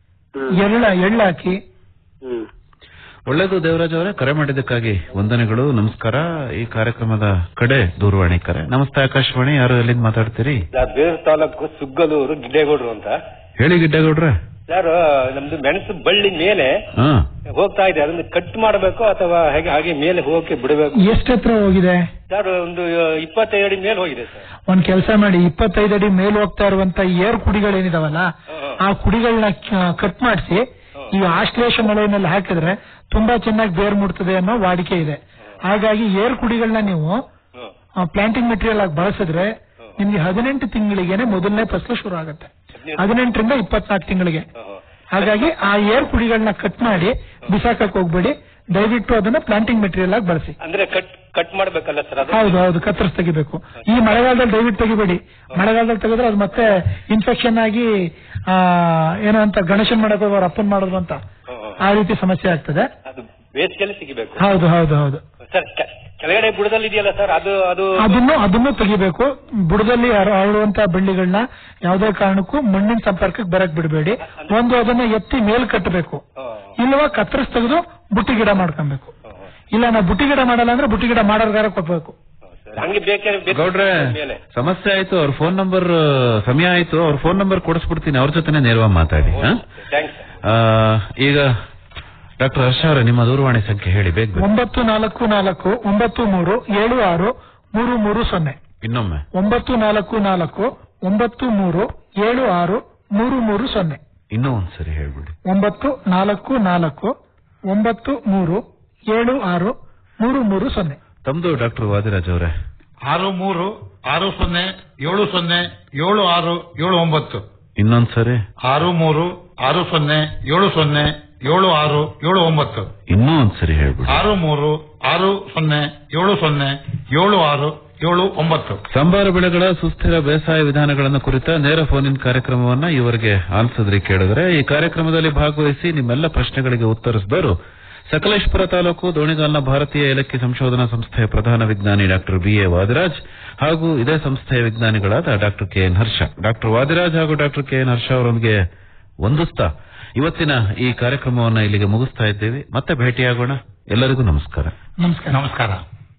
Speaker 2: ಎಳ್ಳ ಎಳ್ಳು ಹಾಕಿ
Speaker 12: ಹ್ಮ್
Speaker 1: ಒಳ್ಳೆಯದು ದೇವರಾಜ್ ಅವರೇ ಕರೆ ಮಾಡಿದ್ದಕ್ಕಾಗಿ ವಂದನೆಗಳು ನಮಸ್ಕಾರ ಈ ಕಾರ್ಯಕ್ರಮದ ಕಡೆ ದೂರವಾಣಿ ಕರೆ ನಮಸ್ತೆ ಆಕಾಶವಾಣಿ ಯಾರು ಎಲ್ಲಿಂದ ಮಾತಾಡ್ತೀರಿ
Speaker 13: ಬೇರ್ ತಾಲೂಕು ಸುಗ್ಗಲೂರು ಗಿಡ್ಡೇಗೌಡರು ಅಂತ
Speaker 1: ಹೇಳಿ ಗಿಡ್ಡೇಗೌಡ್ರೆ
Speaker 13: ಸರ್ ನಮ್ದು ಮೆಣಸು ಬಳ್ಳಿ ಮೇಲೆ
Speaker 1: ಹಾ
Speaker 13: ಹೋಗ್ತಾ ಇದೆ ಅದನ್ನ ಕಟ್ ಮಾಡಬೇಕು ಅಥವಾ ಹೇಗೆ ಹಾಗೆ ಮೇಲೆ ಹೋಗಕ್ಕೆ ಬಿಡಬೇಕು
Speaker 2: ಎಷ್ಟು ಹತ್ರ ಹೋಗಿದೆ
Speaker 13: ಸರ್ ಒಂದು ಇಪ್ಪತ್ತೈದು ಅಡಿ ಮೇಲೆ ಹೋಗಿದೆ ಸರ್
Speaker 2: ಒಂದ್ ಕೆಲಸ ಮಾಡಿ ಇಪ್ಪತ್ತೈದು ಅಡಿ ಮೇಲ್ ಹೋಗ್ತಾ ಇರುವಂತ ಏರ್ ಕುಡಿಗಳೇನಿದಾವಲ್ಲ ಆ ಕುಡಿಗಳನ್ನ ಕಟ್ ಮಾಡಿಸಿ ಈ ಆಶ್ಲೇಷ ಮಳೆಯಲ್ಲಿ ಹಾಕಿದ್ರೆ ತುಂಬಾ ಚೆನ್ನಾಗಿ ಬೇರ್ ಮುಡ್ತದೆ ಅನ್ನೋ ವಾಡಿಕೆ ಇದೆ ಹಾಗಾಗಿ ಏರ್ ಕುಡಿಗಳನ್ನ ನೀವು ಪ್ಲಾಂಟಿಂಗ್ ಮೆಟೀರಿಯಲ್ ಆಗಿ ಬಳಸಿದ್ರೆ ನಿಮ್ಗೆ ಹದಿನೆಂಟು ತಿಂಗಳಿಗೆನೆ ಮೊದಲನೇ ಫಸಲು ಶುರು ಆಗುತ್ತೆ ಹದಿನೆಂಟರಿಂದ ಇಪ್ಪತ್ನಾಲ್ಕು ತಿಂಗಳಿಗೆ ಹಾಗಾಗಿ ಆ ಏರ್ ಕುಡಿಗಳನ್ನ ಕಟ್ ಮಾಡಿ ಬಿಸಾಕಕ್ ಹೋಗ್ಬೇಡಿ ದಯವಿಟ್ಟು ಅದನ್ನ ಪ್ಲಾಂಟಿಂಗ್ ಮೆಟೀರಿಯಲ್ ಆಗಿ ಬಳಸಿ
Speaker 13: ಅಂದ್ರೆ ಕಟ್ ಕಟ್ ಮಾಡ್ಬೇಕಲ್ಲ ಸರ್ ಅದು
Speaker 2: ಹೌದು ಹೌದು ಕತ್ತರಿಸಿ ತೆಗಿಬೇಕು ಈ ಮಳೆಗಾಲದಲ್ಲಿ ದಯವಿಟ್ಟು ತೆಗಿಬೇಡಿ ಮಳೆಗಾಲದಲ್ಲಿ ತೆಗೆದ್ರೆ ಅದು ಮತ್ತೆ ಇನ್ಫೆಕ್ಷನ್ ಆಗಿ ಆ ಏನೋ ಅಂತ ಗಣೇಶನ್ ಮಾಡಕ್ ಹೋಗೋರು ಅಪ್ಪನ್ ಮಾಡೋದು ಅಂತ ಆ ರೀತಿ ಸಮಸ್ಯೆ ಆಗ್ತದೆ
Speaker 13: ಅದು ಬೇಸಿಗೆಯಲ್ಲಿ ಸಿಗಬೇಕು
Speaker 2: ಹೌದು ಹೌದು ಹೌದು
Speaker 13: ಸರ್ ಕೆ- ಕೆಳಗಡೆ ಬುಡದಲ್ಲಿ ಇದೆಯಲ್ಲ ಸರ್ ಅದು ಅದು
Speaker 2: ಅದನ್ನು ಅದನ್ನು ತೆಗಿಬೇಕು ಬುಡದಲ್ಲಿ ಹರ- ಹರಡುವಂತ ಬಳ್ಳಿಗಳನ್ನ ಯಾವುದೇ ಕಾರಣಕ್ಕೂ ಮಣ್ಣಿನ ಸಂಪರ್ಕಕ್ಕೆ ಬರಕ್ ಬಿಡಬೇಡಿ ಒಂದು ಅದನ್ನ ಎತ್ತಿ ಮೇಲ್ ಕಟ್ಟಬೇಕು ಇಲ್ಲವಾ ಕತ್ತರಿಸಿ ತೆಗೆದು ಬುಟ್ಟಿ ಗಿಡ ಮಾಡ್ಕೊಬೇಕು ಇಲ್ಲ ನಾವು ಬುಟ್ಟಿ ಗಿಡ ಮಾಡಲ್ಲ ಅಂದ್ರೆ ಬುಟ್ಟಿ ಗಿಡ ಮಾಡೋರ್ಗಾರ ಕೊಡ್ಬೇಕು
Speaker 13: ಹಂಗೆ ಬೇಕಾದ್ರೆ
Speaker 1: ಗೌಡ್ರೆ
Speaker 13: ಮೇಲೆ
Speaker 1: ಸಮಸ್ಯೆ ಆಯ್ತು ಅವ್ರ ಫೋನ್ ನಂಬರ್ ಸಮಯ ಆಯ್ತು ಅವ್ರ ಫೋನ್ ನಂಬರ್ ಕೊಡಿಸ್ಬಿಡ್ತೀನಿ ಅವ್ರ ಜೊತೆನೆ ನೇರವಾಗಿ ಮಾತಾಡಿ ಹಾ?
Speaker 13: ಥ್ಯಾಂಕ್ಸ್
Speaker 1: ಆ, ಈಗ ಡಾಕ್ಟರ್ ಹರ್ಷ ಅವರೇ ನಿಮ್ಮ ದೂರವಾಣಿ ಸಂಖ್ಯೆ ಹೇಳಿ ಬೇಗ ಬೇಗ.
Speaker 2: ಒಂಬತ್ತು ನಾಲ್ಕು ನಾಲ್ಕು ಒಂಬತ್ತು ಮೂರು ಏಳು ಆರು ಮೂರು ಮೂರು ಸೊನ್ನೆ
Speaker 1: ಇನ್ನೊಮ್ಮೆ
Speaker 2: ಒಂಬತ್ತು ನಾಲ್ಕು ನಾಲ್ಕು ಒಂಬತ್ತು ಮೂರು ಏಳು ಆರು ಮೂರು ಮೂರು ಸೊನ್ನೆ
Speaker 1: ಇನ್ನೂ ಒಂದ್ಸರಿ ಹೇಳ್ಬಿಡಿ
Speaker 2: ಒಂಬತ್ತು ನಾಲ್ಕು ನಾಲ್ಕು ಒಂಬತ್ತು ಮೂರು ಏಳು ಆರು ಮೂರು ಮೂರು ಸೊನ್ನೆ
Speaker 1: ತಮ್ದು ಡಾಕ್ಟರ್ ವಾದಿರಾಜ್ ಅವರೇ
Speaker 5: ಆರು ಮೂರು ಆರು ಸೊನ್ನೆ ಏಳು ಸೊನ್ನೆ ಏಳು ಆರು ಏಳು ಒಂಬತ್ತು
Speaker 1: ಇನ್ನೊಂದ್ಸರಿ
Speaker 5: ಆರು ಮೂರು ಆರು ಸೊನ್ನೆ ಏಳು ಸೊನ್ನೆ ಏಳು ಆರು ಏಳು ಒಂಬತ್ತು
Speaker 1: ಇನ್ನೂ ಒಂದ್ಸರಿ ಹೇಳ್ಬಿಡಿ
Speaker 5: ಆರು ಮೂರು ಆರು ಸೊನ್ನೆ ಏಳು ಸೊನ್ನೆ ಏಳು ಆರು ಏಳು ಒಂಬತ್ತು
Speaker 1: ಸಂಬಾರ ಬೆಳೆಗಳ ಸುಸ್ಥಿರ ಬೇಸಾಯ ವಿಧಾನಗಳನ್ನು ಕುರಿತ ನೇರ ಫೋನ್ ಇನ್ ಕಾರ್ಯಕ್ರಮವನ್ನ ಇವರಿಗೆ ಆಲಿಸಿದ್ರಿ ಕೇಳಿದ್ರೆ ಈ ಕಾರ್ಯಕ್ರಮದಲ್ಲಿ ಭಾಗವಹಿಸಿ ನಿಮ್ಮೆಲ್ಲ ಪ್ರಶ್ನೆಗಳಿಗೆ ಉತ್ತರಿಸಿದರು ಸಕಲೇಶ್ಪುರ ತಾಲೂಕು ದೋಣಿಗಾಲ್ನ ಭಾರತೀಯ ಏಲಕ್ಕಿ ಸಂಶೋಧನಾ ಸಂಸ್ಥೆಯ ಪ್ರಧಾನ ವಿಜ್ಞಾನಿ ಡಾಕ್ಟರ್ ಬಿ ಎ ವಾದಿರಾಜ್ ಹಾಗೂ ಇದೇ ಸಂಸ್ಥೆಯ ವಿಜ್ಞಾನಿಗಳಾದ doctor K N Harsha doctor Vadiraj ಹಾಗೂ ಡಾಕ್ಟರ್ ಕೆ ಎನ್ ಹರ್ಷ ಅವರೊಂದಿಗೆ ವಂದಿಸ್ತಾ ಇವತ್ತಿನ ಈ ಕಾರ್ಯಕ್ರಮವನ್ನ ಇಲ್ಲಿಗೆ ಮುಗಿಸ್ತಾ ಇದ್ದೇವೆ ಮತ್ತೆ ಭೇಟಿಯಾಗೋಣ ಎಲ್ಲರಿಗೂ ನಮಸ್ಕಾರ
Speaker 2: ನಮಸ್ಕಾರ
Speaker 5: ನಮಸ್ಕಾರ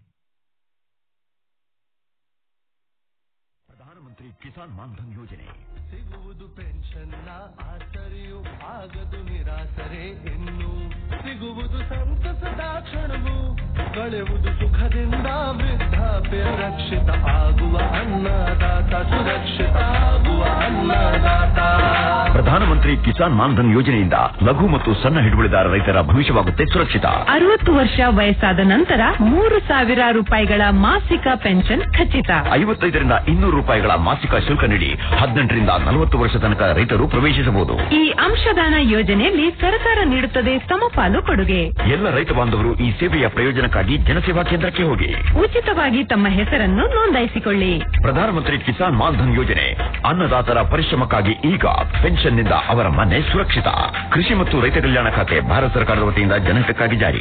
Speaker 14: ಕಿಸಾನ್ ಮಾನ್ಧನ್ ಯೋಜನೆ
Speaker 15: ಸಿಗುವುದು ಪೆನ್ಷನ್ನ ಆಸರೆಯು ಆಗದು ನಿರಾಸರೆ ಇನ್ನು ಸಿಗುವುದು ಸಂತಸದ ಕ್ಷಣವು ಕಳೆಯುವುದು ಸುಖದಿಂದ ವೃದ್ಧಾಪ್ಯ ರಕ್ಷಿತ ಆಗುವ ಅನ್ನದಾತ ಸುರಕ್ಷಿತ ಆಗುವ ಅನ್ನದಾತ
Speaker 14: ಪ್ರಧಾನಮಂತ್ರಿ ಕಿಸಾನ್ ಮಾನ್ಧನ್ ಯೋಜನೆಯಿಂದ ಲಘು ಮತ್ತು ಸಣ್ಣ ಹಿಡುವಳಿದಾರ ರೈತರ ಭವಿಷ್ಯವಾಗುತ್ತೆ ಸುರಕ್ಷಿತ
Speaker 16: ಅರವತ್ತು ವರ್ಷ ವಯಸ್ಸಾದ ನಂತರ ಮೂರು ಸಾವಿರ ರೂಪಾಯಿಗಳ ಮಾಸಿಕ ಪೆನ್ಷನ್ ಖಚಿತ
Speaker 14: ಐವತ್ತೈದರಿಂದ ಇನ್ನೂರು ರೂಪಾಯಿಗಳ ಮಾಸಿಕ ಶುಲ್ಕ ನೀಡಿ ಹದಿನೆಂಟರಿಂದ ನಲವತ್ತು ವರ್ಷ ತನಕ ರೈತರು ಪ್ರವೇಶಿಸಬಹುದು
Speaker 16: ಈ ಅಂಶದಾನ ಯೋಜನೆಯಲ್ಲಿ ಸರ್ಕಾರ ನೀಡುತ್ತದೆ ಸಮಪಾಲು ಕೊಡುಗೆ
Speaker 14: ಎಲ್ಲ ರೈತ ಬಾಂಧವರು ಈ ಸೇವೆಯ ಪ್ರಯೋಜನಕ್ಕಾಗಿ ಜನಸೇವಾ ಕೇಂದ್ರಕ್ಕೆ ಹೋಗಿ
Speaker 16: ಉಚಿತವಾಗಿ ತಮ್ಮ ಹೆಸರನ್ನು ನೋಂದಾಯಿಸಿಕೊಳ್ಳಿ
Speaker 14: ಪ್ರಧಾನಮಂತ್ರಿ ಕಿಸಾನ್ ಮಾನ್ಧನ್ ಯೋಜನೆ ಅನ್ನದಾತರ ಪರಿಶ್ರಮಕ್ಕಾಗಿ ಈಗ ಪೆನ್ಷನ್ನಿಂದ ಅವರ ಮನೆ ಸುರಕ್ಷಿತ ಕೃಷಿ ಮತ್ತು ರೈತ ಕಲ್ಯಾಣ ಖಾತೆ ಭಾರತ ಸರ್ಕಾರದ ವತಿಯಿಂದ ಜನಹಿತಕ್ಕಾಗಿ ಜಾರಿ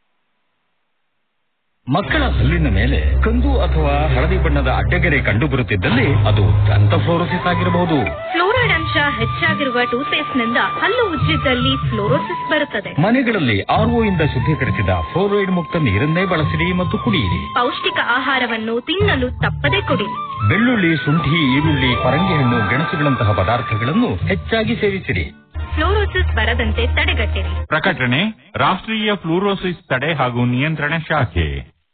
Speaker 17: ಮಕ್ಕಳ ಹಲ್ಲಿನ ಮೇಲೆ ಕಂದು ಅಥವಾ ಹಳದಿ ಬಣ್ಣದ ಅಡ್ಡಗೆರೆ ಕಂಡು ಬರುತ್ತಿದ್ದಲ್ಲಿ ಅದು ದಂತಫ್ಲೋರೋಸಿಸ್ ಆಗಿರಬಹುದು
Speaker 18: ಫ್ಲೋರೈಡ್ ಅಂಶ ಹೆಚ್ಚಾಗಿರುವ ಟೂತ್ಪೇಸ್ಟ್ ನಿಂದ ಹಲ್ಲು ಉಜ್ಜಿದ್ದಲ್ಲಿ ಫ್ಲೋರೋಸಿಸ್ ಬರುತ್ತದೆ
Speaker 17: ಮನೆಗಳಲ್ಲಿ ಆರ್ಒ ಇಂದ ಶುದ್ಧೀಕರಿಸಿದ ಫ್ಲೋರೈಡ್ ಮುಕ್ತ ನೀರನ್ನೇ ಬಳಸಿರಿ ಮತ್ತು ಕುಡಿಯಿರಿ
Speaker 18: ಪೌಷ್ಟಿಕ ಆಹಾರವನ್ನು ತಿನ್ನಲು ತಪ್ಪದೆ ಕೊಡಿ
Speaker 17: ಬೆಳ್ಳುಳ್ಳಿ ಶುಂಠಿ ಈರುಳ್ಳಿ ಪರಂಗಿ ಹಣ್ಣು ಗೆಣಸುಗಳಂತಹ ಪದಾರ್ಥಗಳನ್ನು ಹೆಚ್ಚಾಗಿ ಸೇವಿಸಿರಿ
Speaker 18: ಫ್ಲೋರೋಸಿಸ್ ಬರದಂತೆ ತಡೆಗಟ್ಟಿರಿ
Speaker 19: ಪ್ರಕಟಣೆ ರಾಷ್ಟ್ರೀಯ ಫ್ಲೂರೋಸಿಸ್ ತಡೆ ಹಾಗೂ ನಿಯಂತ್ರಣ ಶಾಖೆ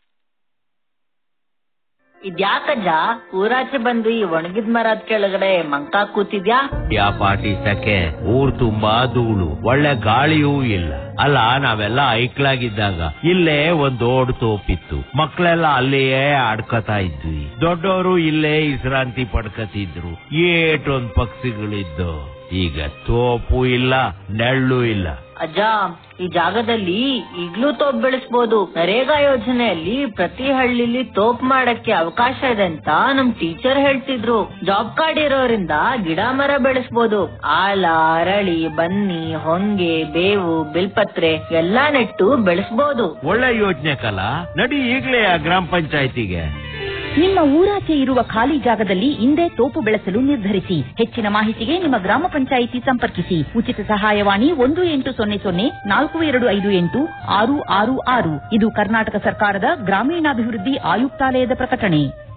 Speaker 20: ಇದ್ಯಾಕಜ್ಜ ಊರಾಚೆ ಬಂದು ಈ ಒಣಗಿದ ಮರದ ಕೆಳಗಡೆ ಮಂಕ ಕೂತಿದ್ಯಾ
Speaker 21: ಯಾ ಪಾಟಿ ಸಕೆ ಊರ್ ತುಂಬಾ ಧೂಳು ಒಳ್ಳೆ ಗಾಳಿಯೂ ಇಲ್ಲ ಅಲ್ಲ ನಾವೆಲ್ಲ ಐಕ್ಲಾಗಿದ್ದಾಗ ಇಲ್ಲೇ ಒಂದ್ ದೊಡ್ಡ ತೋಪಿತ್ತು ಮಕ್ಳೆಲ್ಲ ಅಲ್ಲಿಯೇ ಆಡ್ಕತಾ ಇದ್ವಿ ದೊಡ್ಡವರು ಇಲ್ಲೇ ವಿಶ್ರಾಂತಿ ಪಡ್ಕತಿದ್ರು ಏಟೊಂದ್ ಪಕ್ಷಿಗಳಿದ್ದು ಈಗ ತೋಪು ಇಲ್ಲ ನೆಳ್ಳು ಇಲ್ಲ
Speaker 20: ಅಜ್ಜ ಈ ಜಾಗದಲ್ಲಿ ಈಗ್ಲೂ ತೋಪ್ ಬೆಳೆಸ್ಬೋದು ನರೇಗಾ ಯೋಜನೆಯಲ್ಲಿ ಪ್ರತಿ ಹಳ್ಳಿಲಿ ತೋಪ್ ಮಾಡಕ್ಕೆ ಅವಕಾಶ ಇದೆ ಅಂತ ನಮ್ ಟೀಚರ್ ಹೇಳ್ತಿದ್ರು ಜಾಬ್ ಕಾರ್ಡ್ ಇರೋರಿಂದ ಗಿಡ ಮರ ಬೆಳೆಸ್ಬೋದು ಆಲ ಅರಳಿ ಬನ್ನಿ ಹೊಂಗೆ ಬೇವು ಬಿಲ್ಪತ್ರೆ ಎಲ್ಲಾ ನೆಟ್ಟು ಬೆಳೆಸ್ಬೋದು
Speaker 21: ಒಳ್ಳೆ ಯೋಜನೆ ಕಲ ನಡಿ ಈಗ್ಲೇ ಆ ಗ್ರಾಮ ಪಂಚಾಯತಿಗೆ
Speaker 22: ನಿಮ್ಮ ಊರಾಚೆ ಇರುವ ಖಾಲಿ ಜಾಗದಲ್ಲಿ ಇಂದೇ ತೋಪು ಬೆಳೆಸಲು ನಿರ್ಧರಿಸಿ ಹೆಚ್ಚಿನ ಮಾಹಿತಿಗೆ ನಿಮ್ಮ ಗ್ರಾಮ ಪಂಚಾಯಿತಿ ಸಂಪರ್ಕಿಸಿ ಉಚಿತ ಸಹಾಯವಾಣಿ ಒಂದು ಎಂಟು ಸೊನ್ನೆ ಸೊನ್ನೆ ನಾಲ್ಕು ಎರಡು ಐದು ಎಂಟು ಆರು ಆರು ಆರು ಇದು ಕರ್ನಾಟಕ ಸರ್ಕಾರದ ಗ್ರಾಮೀಣಾಭಿವೃದ್ಧಿ ಆಯುಕ್ತಾಲಯದ ಪ್ರಕಟಣೆ